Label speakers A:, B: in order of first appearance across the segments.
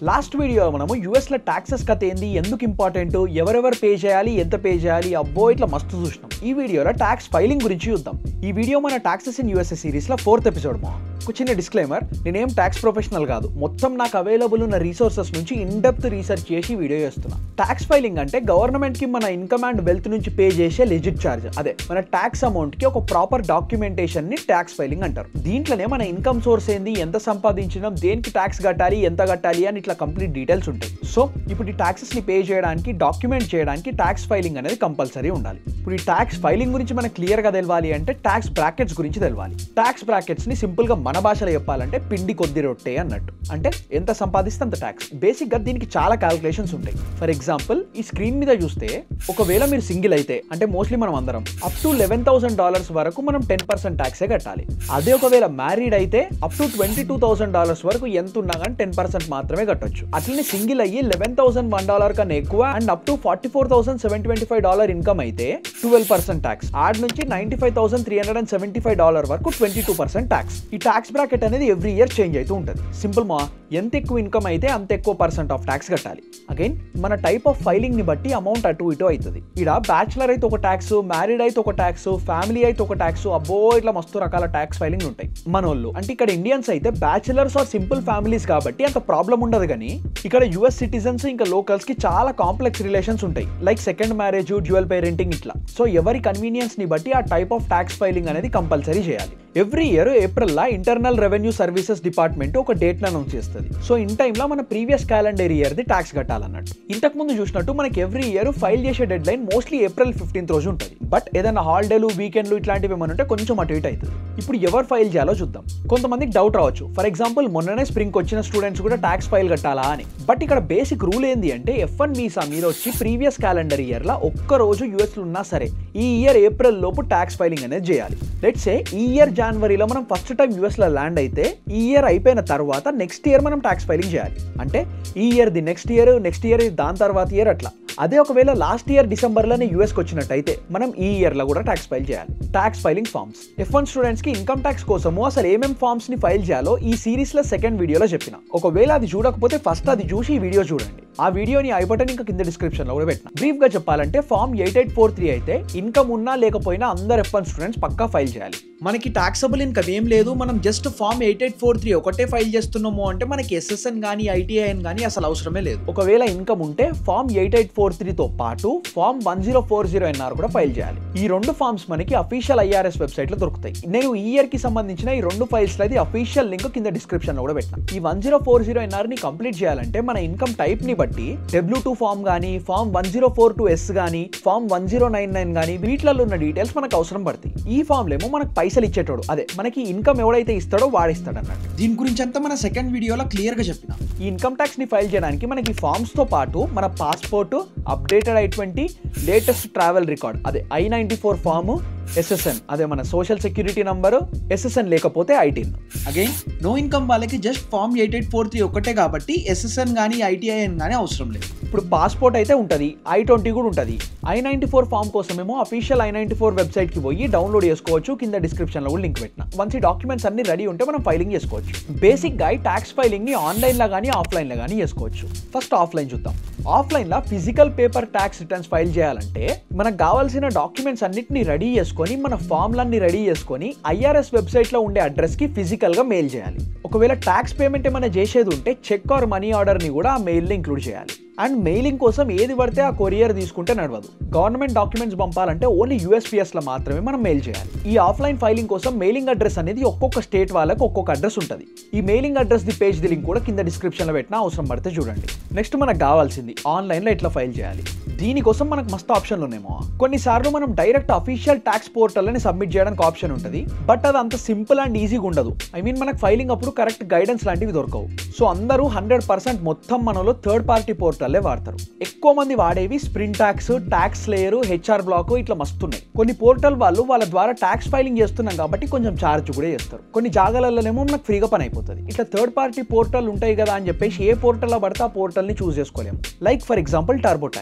A: Last వీడియోలో మనము యూఎస్లో ట్యాక్సెస్ కథ ఏంది ఎందుకు ఇంపార్టెంట్ ఎవరెవరు పే చేయాలి ఎంత పే చేయాలి అబ్బో ఇట్లా మస్తు చూసినాం ఈ వీడియోలో ట్యాక్స్ ఫైలింగ్ గురించి చూద్దాం ఈ వీడియో మన ట్యాక్సెస్ ఇన్ యూఎస్ఏ సిరీస్లో ఫోర్త్ ఎపిసోడ్ మా ఒక చిన్న డిస్క్లైమర్ నేనేం ట్యాక్స్ ప్రొఫెషనల్ కాదు మొత్తం నాకు అవైలబుల్ ఉన్న రీసోర్సెస్ నుంచి ఇన్ డెప్త్ రీసెర్చ్ చేసి వీడియో చేస్తున్నా ట్యాక్స్ ఫైలింగ్ అంటే గవర్నమెంట్ కి మన ఇన్కమ్ అండ్ వెల్త్ నుంచి పే చేసే లెజిట్ ఛార్జ్ అదే మన ట్యాక్స్ అమౌంట్ కి ఒక ప్రాపర్ డాక్యుమెంటేషన్ ని ట్యాక్స్ ఫైలింగ్ అంటారు దీంట్లోనే మన ఇన్కమ్ సోర్స్ ఏంది ఎంత సంపాదించడం దేనికి ట్యాక్స్ కట్టాలి ఎంత కట్టాలి అని ఇట్లా కంప్లీట్ డీటెయిల్స్ ఉంటాయి సో ఇప్పుడు ఈ ట్యాక్సెస్ ని పే చేయడానికి డాక్యుమెంట్ చేయడానికి ట్యాక్స్ ఫైలింగ్ అనేది కంపల్సరీ ఉండాలి ఇప్పుడు ఈ ట్యాక్స్ ఫైలింగ్ గురించి మనకు క్లియర్ గా తెలవాలి అంటే ట్యాక్స్ బ్రాకెట్స్ గురించి తెలవాలి ట్యాక్స్ బ్రాకెట్స్ ని సింపుల్ గా మన భాషలో చెప్పాలంటే పిండి కొద్ది రొట్టె అన్నట్టు అంటే ఎంత సంపాదిస్తే అంత ట్యాక్స్ బేసిక్ గా దీనికి చాలా క్యాలిక్యులేషన్స్ ఉంటాయి ఫర్ ఎగ్జాంపుల్ ఈ స్క్రీన్ మీద చూస్తే ఒకవేళ మీరు సింగిల్ అయితే అంటే మోస్ట్లీ మనం అందరం up to eleven thousand dollars వరకు మనం టెన్ పర్సెంట్ ట్యాక్సే కట్టాలి అదే ఒకవేళ మ్యారీడ్ అయితే up to twenty two thousand dollars వరకు ఎంత ఉన్నా కానీ టెన్ పర్సెంట్ మాత్రమే కట్టొచ్చు అట్లనే సింగిల్ అయ్యి లెవెన్ థౌసండ్ వన్ డాలర్ కన్నా ఎక్కువ and up to forty four thousand seven twenty five dollar income అయితే ట్వెల్వ్ పర్సెంట్ ట్యాక్స్ ఆడ్ నుంచి ninety five thousand three hundred and seventy five dollar వరకు ట్వంటీ టూ పర్సెంట్ ట్యాక్స్ ఈ tax bracket అనేది every year change అవుతూ ఉంటుంది simple మా ఎంత ఎక్కువ ఇన్కమ్ అయితే అంత ఎక్కువ పర్సెంట్ ఆఫ్ ట్యాక్స్ కట్టాలి అగైన్ మన టైప్ ఆఫ్ ఫైలింగ్ ని బట్టి అమౌంట్ అటు ఇటు అవుతుంది ఇక్కడ బ్యాచులర్ అయితే ఒక ట్యాక్స్ మ్యారీడ్ అయితే ఒక ట్యాక్స్ ఫ్యామిలీ అయితే ఒక ట్యాక్స్ అబ్బో ఇట్లా మస్తు రకాల ట్యాక్స్ ఫైలింగ్ ఉంటాయి మన వాళ్ళు అంటే ఇక్కడ ఇండియన్స్ అయితే బ్యాచులర్స్ ఆర్ సింపుల్ ఫ్యామిలీస్ కాబట్టి అంత ప్రాబ్లం ఉండదు కానీ ఇక్కడ యుఎస్ సిటిజన్స్ ఇంకా లోకల్స్ కి చాలా కాంప్లెక్స్ రిలేషన్స్ ఉంటాయి like second marriage dual parenting ఇట్లా సో ఎవరి కన్వీనియన్స్ ని బట్టి ఆ టైప్ ఆఫ్ ట్యాక్స్ ఫైలింగ్ అనేది కంపల్సరీ చేయాలి ఎవ్రీ ఇయర్ ఏప్రిల్లో ఇంటర్నల్ రెవెన్యూ సర్వీసెస్ డిపార్ట్మెంట్ ఒక డేట్ అనౌన్స్ చేస్తుంది సో ఇన్ టైంలో మన ప్రీవియస్ క్యాలెండర్ ఇయర్ది ట్యాక్స్ కట్టాలన్నట్టు ఇంతకు ముందు చూసినట్టు మనకి ఎవ్రీ ఇయర్ ఫైల్ చేసే deadline mostly April fifteenth రోజు ఉంటుంది బట్ ఏదైనా హాలిడేలు వీకెండ్లు ఇట్లాంటివి ఏమైనా ఉంటే కొంచెం అటు ఇటు అవుతుంది ఇప్పుడు ఎవరు ఫైల్ చేయాలో చూద్దాం కొంతమందికి డౌట్ రావచ్చు ఫర్ ఎగ్జాంపుల్ మొన్ననే స్ప్రింగ్ వచ్చిన స్టూడెంట్స్ కూడా ట్యాక్స్ ఫైల్ కట్టాలా అని బట్ ఇక్కడ బేసిక్ రూల్ ఏంది అంటే ఎఫ్ వన్ వీసా మీద వచ్చి ప్రీవియస్ క్యాలెండర్ ఇయర్లో ఒక్క రోజు యూఎస్లో ఉన్నా సరే ఈ ఇయర్ ఏప్రిల్ లోపు ట్యాక్స్ ఫైలింగ్ అనేది చేయాలి లెట్స్ ఏ ఈ ఇయర్ జనవరిలో మనం ఫస్ట్ టైం యూఎస్లో ల్యాండ్ అయితే ఈ ఇయర్ అయిపోయిన తర్వాత నెక్స్ట్ ఇయర్ మనం ట్యాక్స్ ఫైలింగ్ చేయాలి అంటే ఈ ఇయర్ ది నెక్స్ట్ ఇయర్ నెక్స్ట్ ఇయర్ దాని తర్వాత ఇయర్ అట్లా అదే ఒకవేళ లాస్ట్ ఇయర్ డిసెంబర్లోనే యూఎస్కి వచ్చినట్టయితే మనం ఈ ఇయర్లో కూడా ట్యాక్స్ ఫైల్ చేయాలి tax filing forms F one స్టూడెంట్స్కి ఇన్కమ్ ట్యాక్స్ కోసము అసలు ఏమేం ఫార్మ్స్ని ఫైల్ చేయాలో ఈ సిరీస్లో సెకండ్ వీడియోలో చెప్పిన ఒకవేళ అది చూడకపోతే ఫస్ట్ అది చూసి ఈ వీడియో చూడండి ఆ వీడియోని ఐ బటన్ ఇంకా కింద డిస్క్రిప్షన్లో కూడా పెట్టిన బ్రీఫ్గా చెప్పాలంటే form eight eight four three అయితే ఇన్కమ్ ఉన్నా లేకపోయినా అందరు ఎఫ్ వన్ స్టూడెంట్స్ పక్కా ఫైల్ చేయాలి మనకి టాక్సబుల్ ఇన్కమ్ ఏం లేదు మనం just form eight eight four three ఒకటే ఫైల్ చేస్తున్నాము అంటే మనకి ఎస్ఎస్ఎన్ కానీ ఐటీఐఎన్ కానీ అసలు అవసరమే లేదు ఒకవేళ ఇన్కమ్ ఉంటే ఫామ్ ఎయిట్ ఎయిట్ ఫోర్ త్రీతో పాటు form one zero four zero NR కూడా ఫైల్ చేయాలి ఈ రెండు ఫామ్స్ మనకి అఫీషియల్ ఐఆర్ఎస్ వెబ్సైట్ లో దొరుకుతాయి నేను ఈ ఇయర్ కి సంబంధించిన ఈ రెండు ఫైల్స్ లో అఫీషియల్ లింక్ కింద డిస్క్రిప్షన్ లో కూడా పెట్టిన ఈ one zero four zero NR ని కంప్లీట్ చేయాలంటే మన ఇన్కమ్ టైప్ ని బట్టి డబ్ల్యూ టూ ఫామ్ కానీ form one zero four two S కానీ form one zero nine nine కానీ వీటిలలో ఉన్న డీటెయిల్స్ మనకు అవసరం పడతాయి ఈ ఫామ్ లేమో మనకు పైసలు ఇచ్చేటోడు అదే మనకి ఇన్కమ్ ఎవడైతే ఇస్తాడో వాడిస్తాడు అన్నట్టు దీని గురించి అంతా మన సెకండ్ వీడియోలో క్లియర్ గా చెప్పిన ఈ ఇన్కమ్ ట్యాక్స్ ని ఫైల్ చేయడానికి మనకి ఫామ్స్ తో పాటు మన passport updated I twenty latest travel record అదే I ninety four form SSN అదే మన సోషల్ సెక్యూరిటీ నంబరు ఎస్ఎస్ఎన్ లేకపోతే ఐటీన్ అగైన్ నో ఇన్కమ్ వాళ్ళకి just form eight eight four three ఒకటే కాబట్టి ఎస్ఎస్ఎన్ కానీ ఐటీఐఎన్ కానీ అవసరం లేదు ఇప్పుడు పాస్పోర్ట్ అయితే ఉంటుంది ఐ ట్వంటీ కూడా ఉంటుంది ఐ నైన్టీ ఫోర్ ఫామ్ కోసమేమో అఫీషియల్ ఐ నైన్టీ ఫోర్ వెబ్సైట్కి పోయి డౌన్లోడ్ చేసుకోవచ్చు కింద డిస్క్రిప్షన్లో కూడా లింక్ పెట్టిన వన్స్ ఈ డాక్యుమెంట్స్ అన్ని రెడీ ఉంటే మనం ఫైలింగ్ చేసుకోవచ్చు బేసిక్గా ఈ ట్యాక్స్ ఫైలింగ్ని ఆన్లైన్లో కానీ ఆఫ్లైన్లో కానీ చేసుకోవచ్చు ఫస్ట్ ఆఫ్లైన్ చూద్దాం ఆఫ్లైన్లో physical paper tax returns file చేయాలంటే మనకు కావాల్సిన డాక్యుమెంట్స్ అన్నిటిని రెడీ చేసుకొని మన ఫామ్లన్నీ రెడీ చేసుకొని ఐఆర్ఎస్ వెబ్సైట్లో ఉండే అడ్రస్కి ఫిజికల్గా మెయిల్ చేయాలి ఒకవేళ ట్యాక్స్ పేమెంట్ ఏమైనా చేసేది ఉంటే చెక్ ఆర్ మనీ ఆర్డర్ని కూడా ఆ మెయిల్లో ఇంక్లూడ్ చేయాలి అండ్ మెయిలింగ్ కోసం ఏది పడితే ఆ కొరియర్ తీసుకుంటే నడవదు గవర్నమెంట్ డాక్యుమెంట్స్ పంపాలంటే ఓన్లీ యూఎస్పీఎస్లో మాత్రమే మనం మెయిల్ చేయాలి ఈ ఆఫ్లైన్ ఫైలింగ్ కోసం మెయిలింగ్ అడ్రస్ అనేది ఒక్కొక్క స్టేట్ వాళ్ళకి ఒక్కొక్క అడ్రస్ ఉంటుంది ఈ mailing address the page the link కూడా కింద డిస్క్రిప్షన్లో పెట్టినా అవసరం పడితే చూడండి నెక్స్ట్ మనకు కావాల్సింది ఆన్లైన్లో ఎట్లా ఫైల్ చేయాలి దీనికోసం మనకు మస్తు ఆప్షన్లు ఉన్నాయేమో కొన్నిసార్లు మనం డైరెక్ట్ అఫీషియల్ ట్యాక్స్ పోర్టల్ని సబ్మిట్ చేయడానికి ఆప్షన్ ఉంటుంది బట్ అది అంత సింపుల్ అండ్ ఈజీగా ఉండదు ఐ మీన్ మనకు ఫైలింగ్ అప్పుడు కరెక్ట్ గైడెన్స్ లాంటివి దొరకవు సో అందరూ హండ్రెడ్ పర్సెంట్ మొత్తం మనలో థర్డ్ పార్టీ పోర్టల్లే వాడతారు ఎక్కువ మంది వాడేవి Sprint tax tax layer HR Block ఇట్లా మస్తున్నాయి కొన్ని పోర్టల్ వాళ్ళు వాళ్ళ ద్వారా ట్యాక్స్ ఫైలింగ్ చేస్తున్నాం కాబట్టి కొంచెం ఛార్జ్ కూడా చేస్తారు కొన్ని జాగాలలోనేమో మనకు ఫ్రీగా పని అయిపోతుంది ఇట్లా థర్డ్ పార్టీ పోర్టల్ ఉంటాయి కదా అని చెప్పేసి ఏ పోర్టల్లో పడితే ఆ పోర్టల్ని చూస్ చేసుకోలేము like for example Turbo tax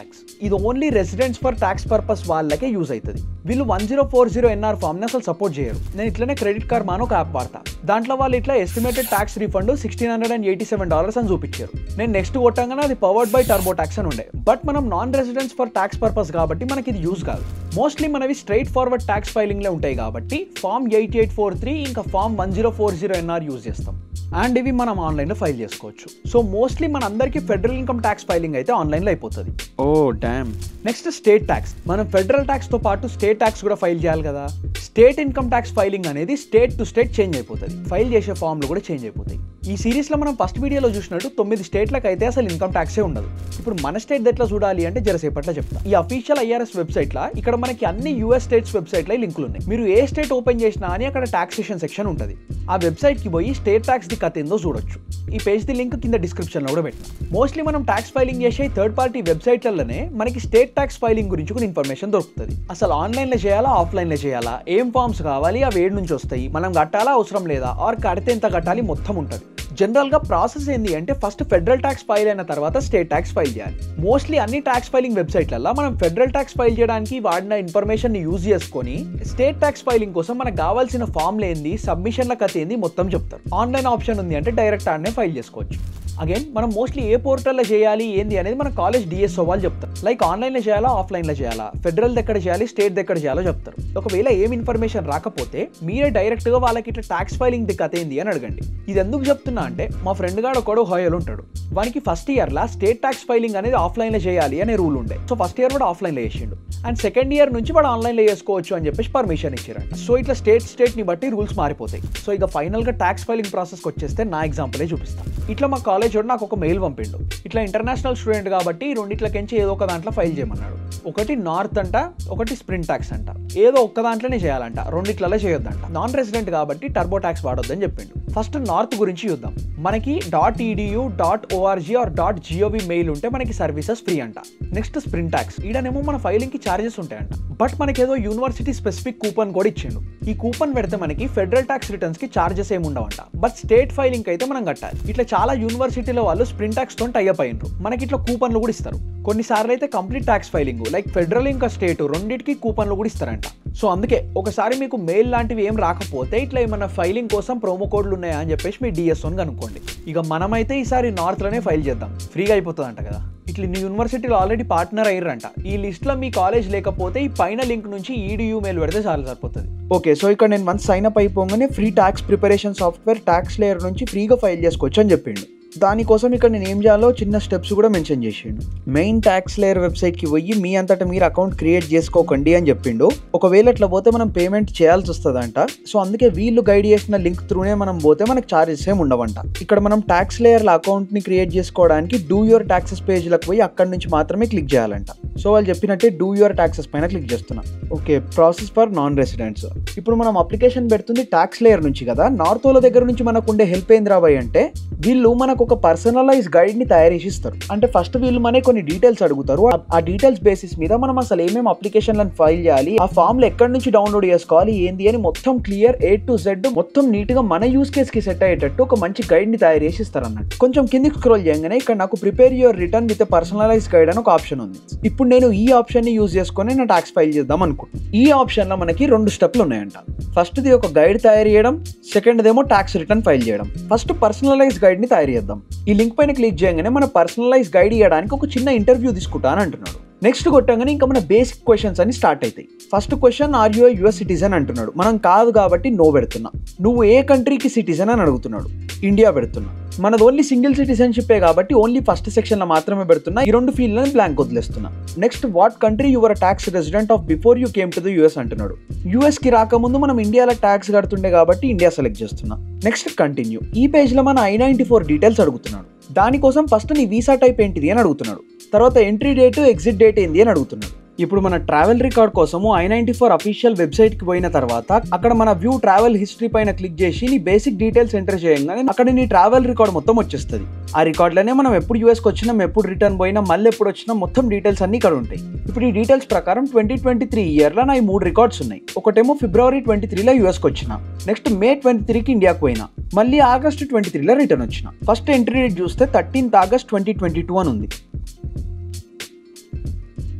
A: ఇది only residents for tax purpose వాళ్ళకే యూజ్ అవుతుంది వీళ్ళు one zero four zero NR ఫామ్ని అసలు సపోర్ట్ చేయరు నేను ఇట్లనే క్రెడిట్ కార్డ్ మాను ఒక యాప్ వాడతా దాంట్లో వాళ్ళు ఇట్లా estimated tax refund sixteen hundred and eighty seven dollars అని చూపించారు నేను నెక్స్ట్ కొట్టంగానే అది పవర్డ్ బై టర్బో ట్యాక్స్ అని ఉండే బట్ మనం non residents for tax purpose కాబట్టి మనకి ఇది యూజ్ కాదు మోస్ట్లీ మనవి స్ట్రైట్ ఫార్వర్డ్ ట్యాక్స్ ఫైలింగ్లే ఉంటాయి కాబట్టి form eight eight four three ఇంకా form one zero four zero NR use చేస్తాం అండ్ ఇవి మనం ఆన్లైన్లో ఫైల్ చేసుకోవచ్చు సో మోస్ట్లీ మన అందరికీ ఫెడరల్ ఇన్కమ్ ట్యాక్స్ ఫైలింగ్ అయితే ఆన్లైన్లో అయిపోతుంది
B: ఓ డామ్
A: నెక్స్ట్ స్టేట్ ట్యాక్స్ మనం ఫెడరల్ ట్యాక్స్తో పాటు స్టేట్ ట్యాక్స్ కూడా ఫైల్ చేయాలి కదా స్టేట్ ఇన్కమ్ ట్యాక్స్ ఫైలింగ్ అనేది స్టేట్ టు స్టేట్ చేంజ్ అయిపోతుంది ఫైల్ చేసే ఫామ్లు కూడా చేంజ్ అయిపోతాయి ఈ సిరీస్లో మనం ఫస్ట్ వీడియోలో చూసినట్టు తొమ్మిది స్టేట్లకు అయితే అసలు ఇన్కమ్ ట్యాక్సే ఉండదు ఇప్పుడు మన స్టేట్ ఎట్లా చూడాలి అంటే జరసేపట్లో చెప్తా ఈ అఫీషియల్ ఐఆర్ఎస్ వెబ్సైట్లో ఇక్కడ మనకి అన్ని యూఎస్ స్టేట్స్ వెబ్సైట్లో లింకులు ఉన్నాయి మీరు ఏ స్టేట్ ఓపెన్ చేసినా అని అక్కడ టాక్సేషన్ సెక్షన్ ఉంటుంది ఆ వెబ్సైట్కి పోయి స్టేట్ ట్యాక్స్ ది కథ ఏందో చూడొచ్చు ఈ పేజ్ ది లింక్ కింద డిస్క్రిప్షన్లో కూడా పెట్టిన మోస్ట్లీ మనం ట్యాక్స్ ఫైలింగ్ చేసే థర్డ్ పార్టీ వెబ్సైట్లలోనే మనకి స్టేట్ ట్యాక్స్ ఫైలింగ్ గురించి కూడా ఇన్ఫర్మేషన్ దొరుకుతుంది అసలు ఆన్లైన్లో చేయాలా ఆఫ్లైన్లో చేయాలా ఏం ఫామ్స్ కావాలి అవి ఏడు నుంచి వస్తాయి మనం కట్టాలా అవసరం లేదా ఆర్ కడితే ఎంత కట్టాలి మొత్తం ఉంటుంది జనరల్గా ప్రాసెస్ ఏంటి అంటే ఫస్ట్ ఫెడరల్ ట్యాక్స్ ఫైల్ అయిన తర్వాత స్టేట్ ట్యాక్స్ ఫైల్ చేయాలి మోస్ట్లీ అన్ని ట్యాక్స్ ఫైలింగ్ వెబ్సైట్లలో మనం ఫెడరల్ ట్యాక్స్ ఫైల్ చేయడానికి వాడిన ఇన్ఫర్మేషన్ యూజ్ చేసుకొని స్టేట్ ట్యాక్స్ ఫైలింగ్ కోసం మనకు కావాల్సిన ఫామ్లు ఏంది సబ్మిషన్ల కథ ఏంది మొత్తం చెప్తారు ఆన్లైన్ ఆప్షన్ ఉంది అంటే డైరెక్ట్ ఆడనే ఫైల్ చేసుకోవచ్చు అగైన్ మనం మోస్ట్లీ ఏ పోర్టల్లో చేయాలి ఏంది అనేది మన కాలేజ్ డిఎస్ఓ వాళ్ళు చెప్తారు లైక్ ఆన్లైన్లో చేయాలా ఆఫ్లైన్లో చేయాలా ఫెడరల్ ఎక్కడ చేయాలి స్టేట్ ఎక్కడ చేయాలో చెప్తారు ఒకవేళ ఏం ఇన్ఫర్మేషన్ రాకపోతే మీరే డైరెక్ట్గా వాళ్ళకి ఇట్లా ట్యాక్స్ ఫైలింగ్ ది కథ ఏంది అని అడగండి ఇది ఎందుకు చెప్తున్నా అంటే మా ఫ్రెండ్ గాడు ఒకడు హోయల్ ఉంటాడు వానికి ఫస్ట్ ఇయర్లో స్టేట్ ట్యాక్స్ ఫైలింగ్ అనేది ఆఫ్లైన్లో చేయాలి అనే రూల్ ఉండే సో ఫస్ట్ ఇయర్ కూడా ఆఫ్లైన్లో చేసిండు అండ్ సెకండ్ ఇయర్ నుంచి వాడు ఆన్లైన్లో చేసుకోవచ్చు అని చెప్పేసి పర్మిషన్ ఇచ్చారంట సో ఇట్లా స్టేట్ స్టేట్ని బట్టి రూల్స్ మారిపోతాయి సో ఇక ఫైనల్గా ట్యాక్స్ ఫైలింగ్ ప్రాసెస్కి వచ్చేస్తే నా ఎగ్జాంపులే చూపిస్తాను ఇట్లా మా కాలేజ్ వాడు నాకు ఒక మెయిల్ పంపిండు ఇట్లా ఇంటర్నేషనల్ స్టూడెంట్ కాబట్టి ఈ రెండిట్లకెంచి ఏదో ఒక దాంట్లో ఫైల్ చేయమన్నాడు ఒకటి నార్త్ అంట ఒకటి స్ప్రింట్ ట్యాక్స్ అంట ఏదో ఒక్క దాంట్లోనే చేయాలంట రెండిట్లలో చేయొద్దంట నాన్ రెసిడెంట్ కాబట్టి టర్బో ట్యాక్స్ వాడొద్దని చెప్పిండు ఫస్ట్ నార్త్ గురించి చూద్దాం మనకి dot edu dot org or dot gov mail ఉంటే మనకి సర్వీసెస్ ఫ్రీ అంట నెక్స్ట్ స్ప్రింట్ ట్యాక్స్ ఈడనేమో మన ఫైలింగ్ కి చార్జెస్ ఉంటాయంట బట్ మనకి ఏదో యూనివర్సిటీ స్పెసిఫిక్ కూపన్ కూడా ఇచ్చిండు ఈ కూపన్ పెడితే మనకి ఫెడరల్ ట్యాక్స్ రిటర్న్స్ కి చార్జెస్ ఏమి ఉండవంట బట్ స్టేట్ ఫైలింగ్ అయితే మనం కట్టాలి ఇట్లా చాలా యూనివర్సిటీలో వాళ్ళు స్ప్రింట్ ట్యాక్స్ తో టైఅప్ అయినరు మనకి ఇట్లా కూపన్లు కూడా ఇస్తారు కొన్నిసార్లు అయితే complete tax filing like federal ఇంకా స్టేట్ రెండింటికి కూపన్లు కూడా ఇస్తారంట సో అందుకే ఒకసారి మీకు మెయిల్ లాంటివి ఏం రాకపోతే ఇట్లా ఏమైనా ఫైలింగ్ కోసం ప్రోమో కోడ్లు ఉన్నాయా అని చెప్పేసి మీ డిఎస్ఓని కనుక్కోండి ఇక మనమైతే ఈసారి నార్త్లోనే ఫైల్ చేద్దాం ఫ్రీగా అయిపోతుందంట కదా ఇట్లా నీ యూనివర్సిటీలో ఆల్రెడీ పార్ట్నర్ అయ్యారంట ఈ లిస్ట్లో మీ కాలేజ్ లేకపోతే ఈ పైన లింక్ నుంచి ఈడియూ మెయిల్ పెడితే చాలా సరిపోతుంది
B: ఓకే సో ఇక్కడ నేను వన్స్ సైన్ అప్ అయిపోగానే free tax preparation software tax layer నుంచి ఫ్రీగా ఫైల్ చేసుకోవచ్చు అని చెప్పిండు దానికోసం ఇక్కడ నేను ఏం చేయాలో చిన్న స్టెప్స్ కూడా మెన్షన్ చేసిండు మెయిన్ ట్యాక్స్ లేయర్ వెబ్సైట్కి పోయి మీ అంతటా మీరు అకౌంట్ క్రియేట్ చేసుకోకండి అని చెప్పిండు ఒకవేళ ఇట్లా పోతే మనం పేమెంట్ చేయాల్సి వస్తుందంట సో అందుకే వీళ్ళు గైడ్ చేసిన లింక్ త్రూనే మనం పోతే మనకు చార్జెస్ ఏమి ఉండవంట ఇక్కడ మనం ట్యాక్స్ లేయర్ల అకౌంట్ని క్రియేట్ చేసుకోవడానికి డూ యువర్ ట్యాక్సెస్ పేజ్లకు పోయి అక్కడ నుంచి మాత్రమే క్లిక్ చేయాలంట సో వాళ్ళు చెప్పినట్టే డూ యువర్ ట్యాక్సెస్ పైన క్లిక్ చేస్తున్నా okay process for non residents ఇప్పుడు మనం అప్లికేషన్ పెడుతుంది ట్యాక్స్ లేయర్ నుంచి కదా నార్త్ వాళ్ళ దగ్గర నుంచి మనకు ఉండే హెల్ప్ ఏంది రాబాయ్ అంటే వీళ్ళు మనకు ఒక పర్సనలైజ్ గైడ్ ని తయారు చేసి ఇస్తారు అంటే ఫస్ట్ వీళ్ళు మనకి కొన్ని డీటెయిల్స్ అడుగుతారు ఆ- ఆ డీటెయిల్స్ బేసిస్ మీద మనం అసలు ఏమేమి అప్లికేషన్లను ఫైల్ చేయాలి ఆ ఫామ్ లో ఎక్కడి నుంచి డౌన్లోడ్ చేసుకోవాలి ఏంది అని మొత్తం క్లియర్ ఏ టు జెడ్ మొత్తం నీట్ గా మన యూస్ కేస్ కి సెట్ అయ్యేటట్టు ఒక మంచి గైడ్ ని తయారు చేసి ఇస్తారు అన్నట్టు కొంచెం కిందికి స్క్రోల్ చేయగానే ఇక్కడ నాకు prepare your return with personalize guide అని ఒక ఆప్షన్ ఉంది ఇప్పుడు నేను ఈ ఆప్షన్ ని యూజ్ చేసుకొని నా ట్యాక్స్ ఫైల్ చేద్దాం అనుకుంటున్నాను ఈ ఆప్షన్ లో మనకి రెండు స్టెప్లు ఉన్నాయంట ఫస్ట్ ది ఒక గైడ్ తయారు చేయడం సెకండ్ దేమో ట్యాక్స్ రిటర్న్ ఫైల్ చేయడం ఫస్ట్ పర్సనలైజ్ గైడ్ ని తయారు చేద్దాం ఈ లింక్ పైన క్లిక్ చేయగానే మన పర్సనలైజ్ గైడ్ ఇవ్వడానికి ఒక చిన్న ఇంటర్వ్యూ తీసుకుంటాను అంటున్నాడు నెక్స్ట్ కొట్టంగానే ఇంకా మన బేసిక్ క్వశ్చన్స్ అని స్టార్ట్ అవుతాయి first question are you US citizen అంటున్నాడు మనం కాదు కాబట్టి నో పెడుతున్నా నువ్వు ఏ కంట్రీకి సిటిజన్ అని అడుగుతున్నాడు ఇండియా పెడుతున్నా మనది ఓన్లీ సింగిల్ సిటిజన్షిప్పే కాబట్టి ఓన్లీ ఫస్ట్ సెక్షన్ లో మాత్రమే పెడుతున్నా ఈ రెండు ఫీల్డ్లను బ్లాంక్ వదిలేస్తున్నా next what country your tax resident of before you came to the US అంటున్నాడు యూఎస్ కి రాకముందు మనం ఇండియాలో ట్యాక్స్ కడుతుండే కాబట్టి ఇండియా సెలెక్ట్ చేస్తున్నా నెక్స్ట్ కంటిన్యూ ఈ పేజ్ లో మన ఐ నైన్టీ ఫోర్ డీటెయిల్స్ అడుగుతున్నాడు దానికోసం ఫస్ట్ నీ వీసా టైప్ ఏంటిది అని అడుగుతున్నాడు తర్వాత ఎంట్రీ డేట్ ఎగ్జిట్ డేట్ ఏంది అని అడుగుతున్నాడు ఇప్పుడు మన ట్రావెల్ రికార్డ్ కోసము ఐ నైన్టీ ఫోర్ అఫీషియల్ వెబ్సైట్కి పోయిన తర్వాత అక్కడ మన వ్యూ ట్రావెల్ హిస్టరీ పైన క్లిక్ చేసి నీ బేసిక్ డీటెయిల్స్ ఎంటర్ చేయగానే అక్కడ నీ ట్రావెల్ రికార్డ్ మొత్తం వచ్చేస్తుంది ఆ రికార్డ్లోనే మనం ఎప్పుడు యూఎస్కి వచ్చినాం ఎప్పుడు రిటర్న్ పోయినా మళ్ళీ ఎప్పుడు వచ్చినా మొత్తం డీటెయిల్స్ అన్ని ఇక్కడ ఉంటాయి ఇప్పుడు ఈ డీటెయిల్స్ ప్రకారం ట్వంటీ ట్వంటీ త్రీ ఇయర్లో నా ఈ మూడు రికార్డ్స్ ఉన్నాయి ఒకటేమో ఫిబ్రవరి ట్వంటీ త్రీలో యూఎస్కి వచ్చిన నెక్స్ట్ మే ట్వంటీ త్రీకి ఇండియాకి పోయినా మళ్ళీ ఆగస్ట్ ట్వంటీ త్రీలో రిటర్న్ వచ్చిన ఫస్ట్ ఎంట్రీ డేట్ చూస్తే thirteenth August twenty twenty two అని ఉంది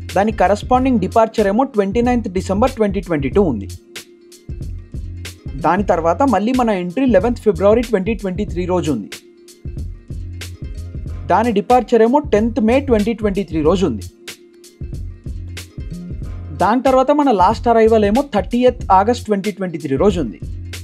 B: దాని కరస్పాండింగ్ డిపార్చర్ ఏమో twenty ninth December twenty twenty two ఉంది దాని తర్వాత మళ్ళీ మన entry eleventh February twenty twenty three రోజు ఉంది దాని డిపార్చర్ ఏమో tenth May twenty twenty three రోజు ఉంది దాని తర్వాత మన లాస్ట్ అరైవల్ ఏమో thirtieth August twenty twenty three రోజు ఉంది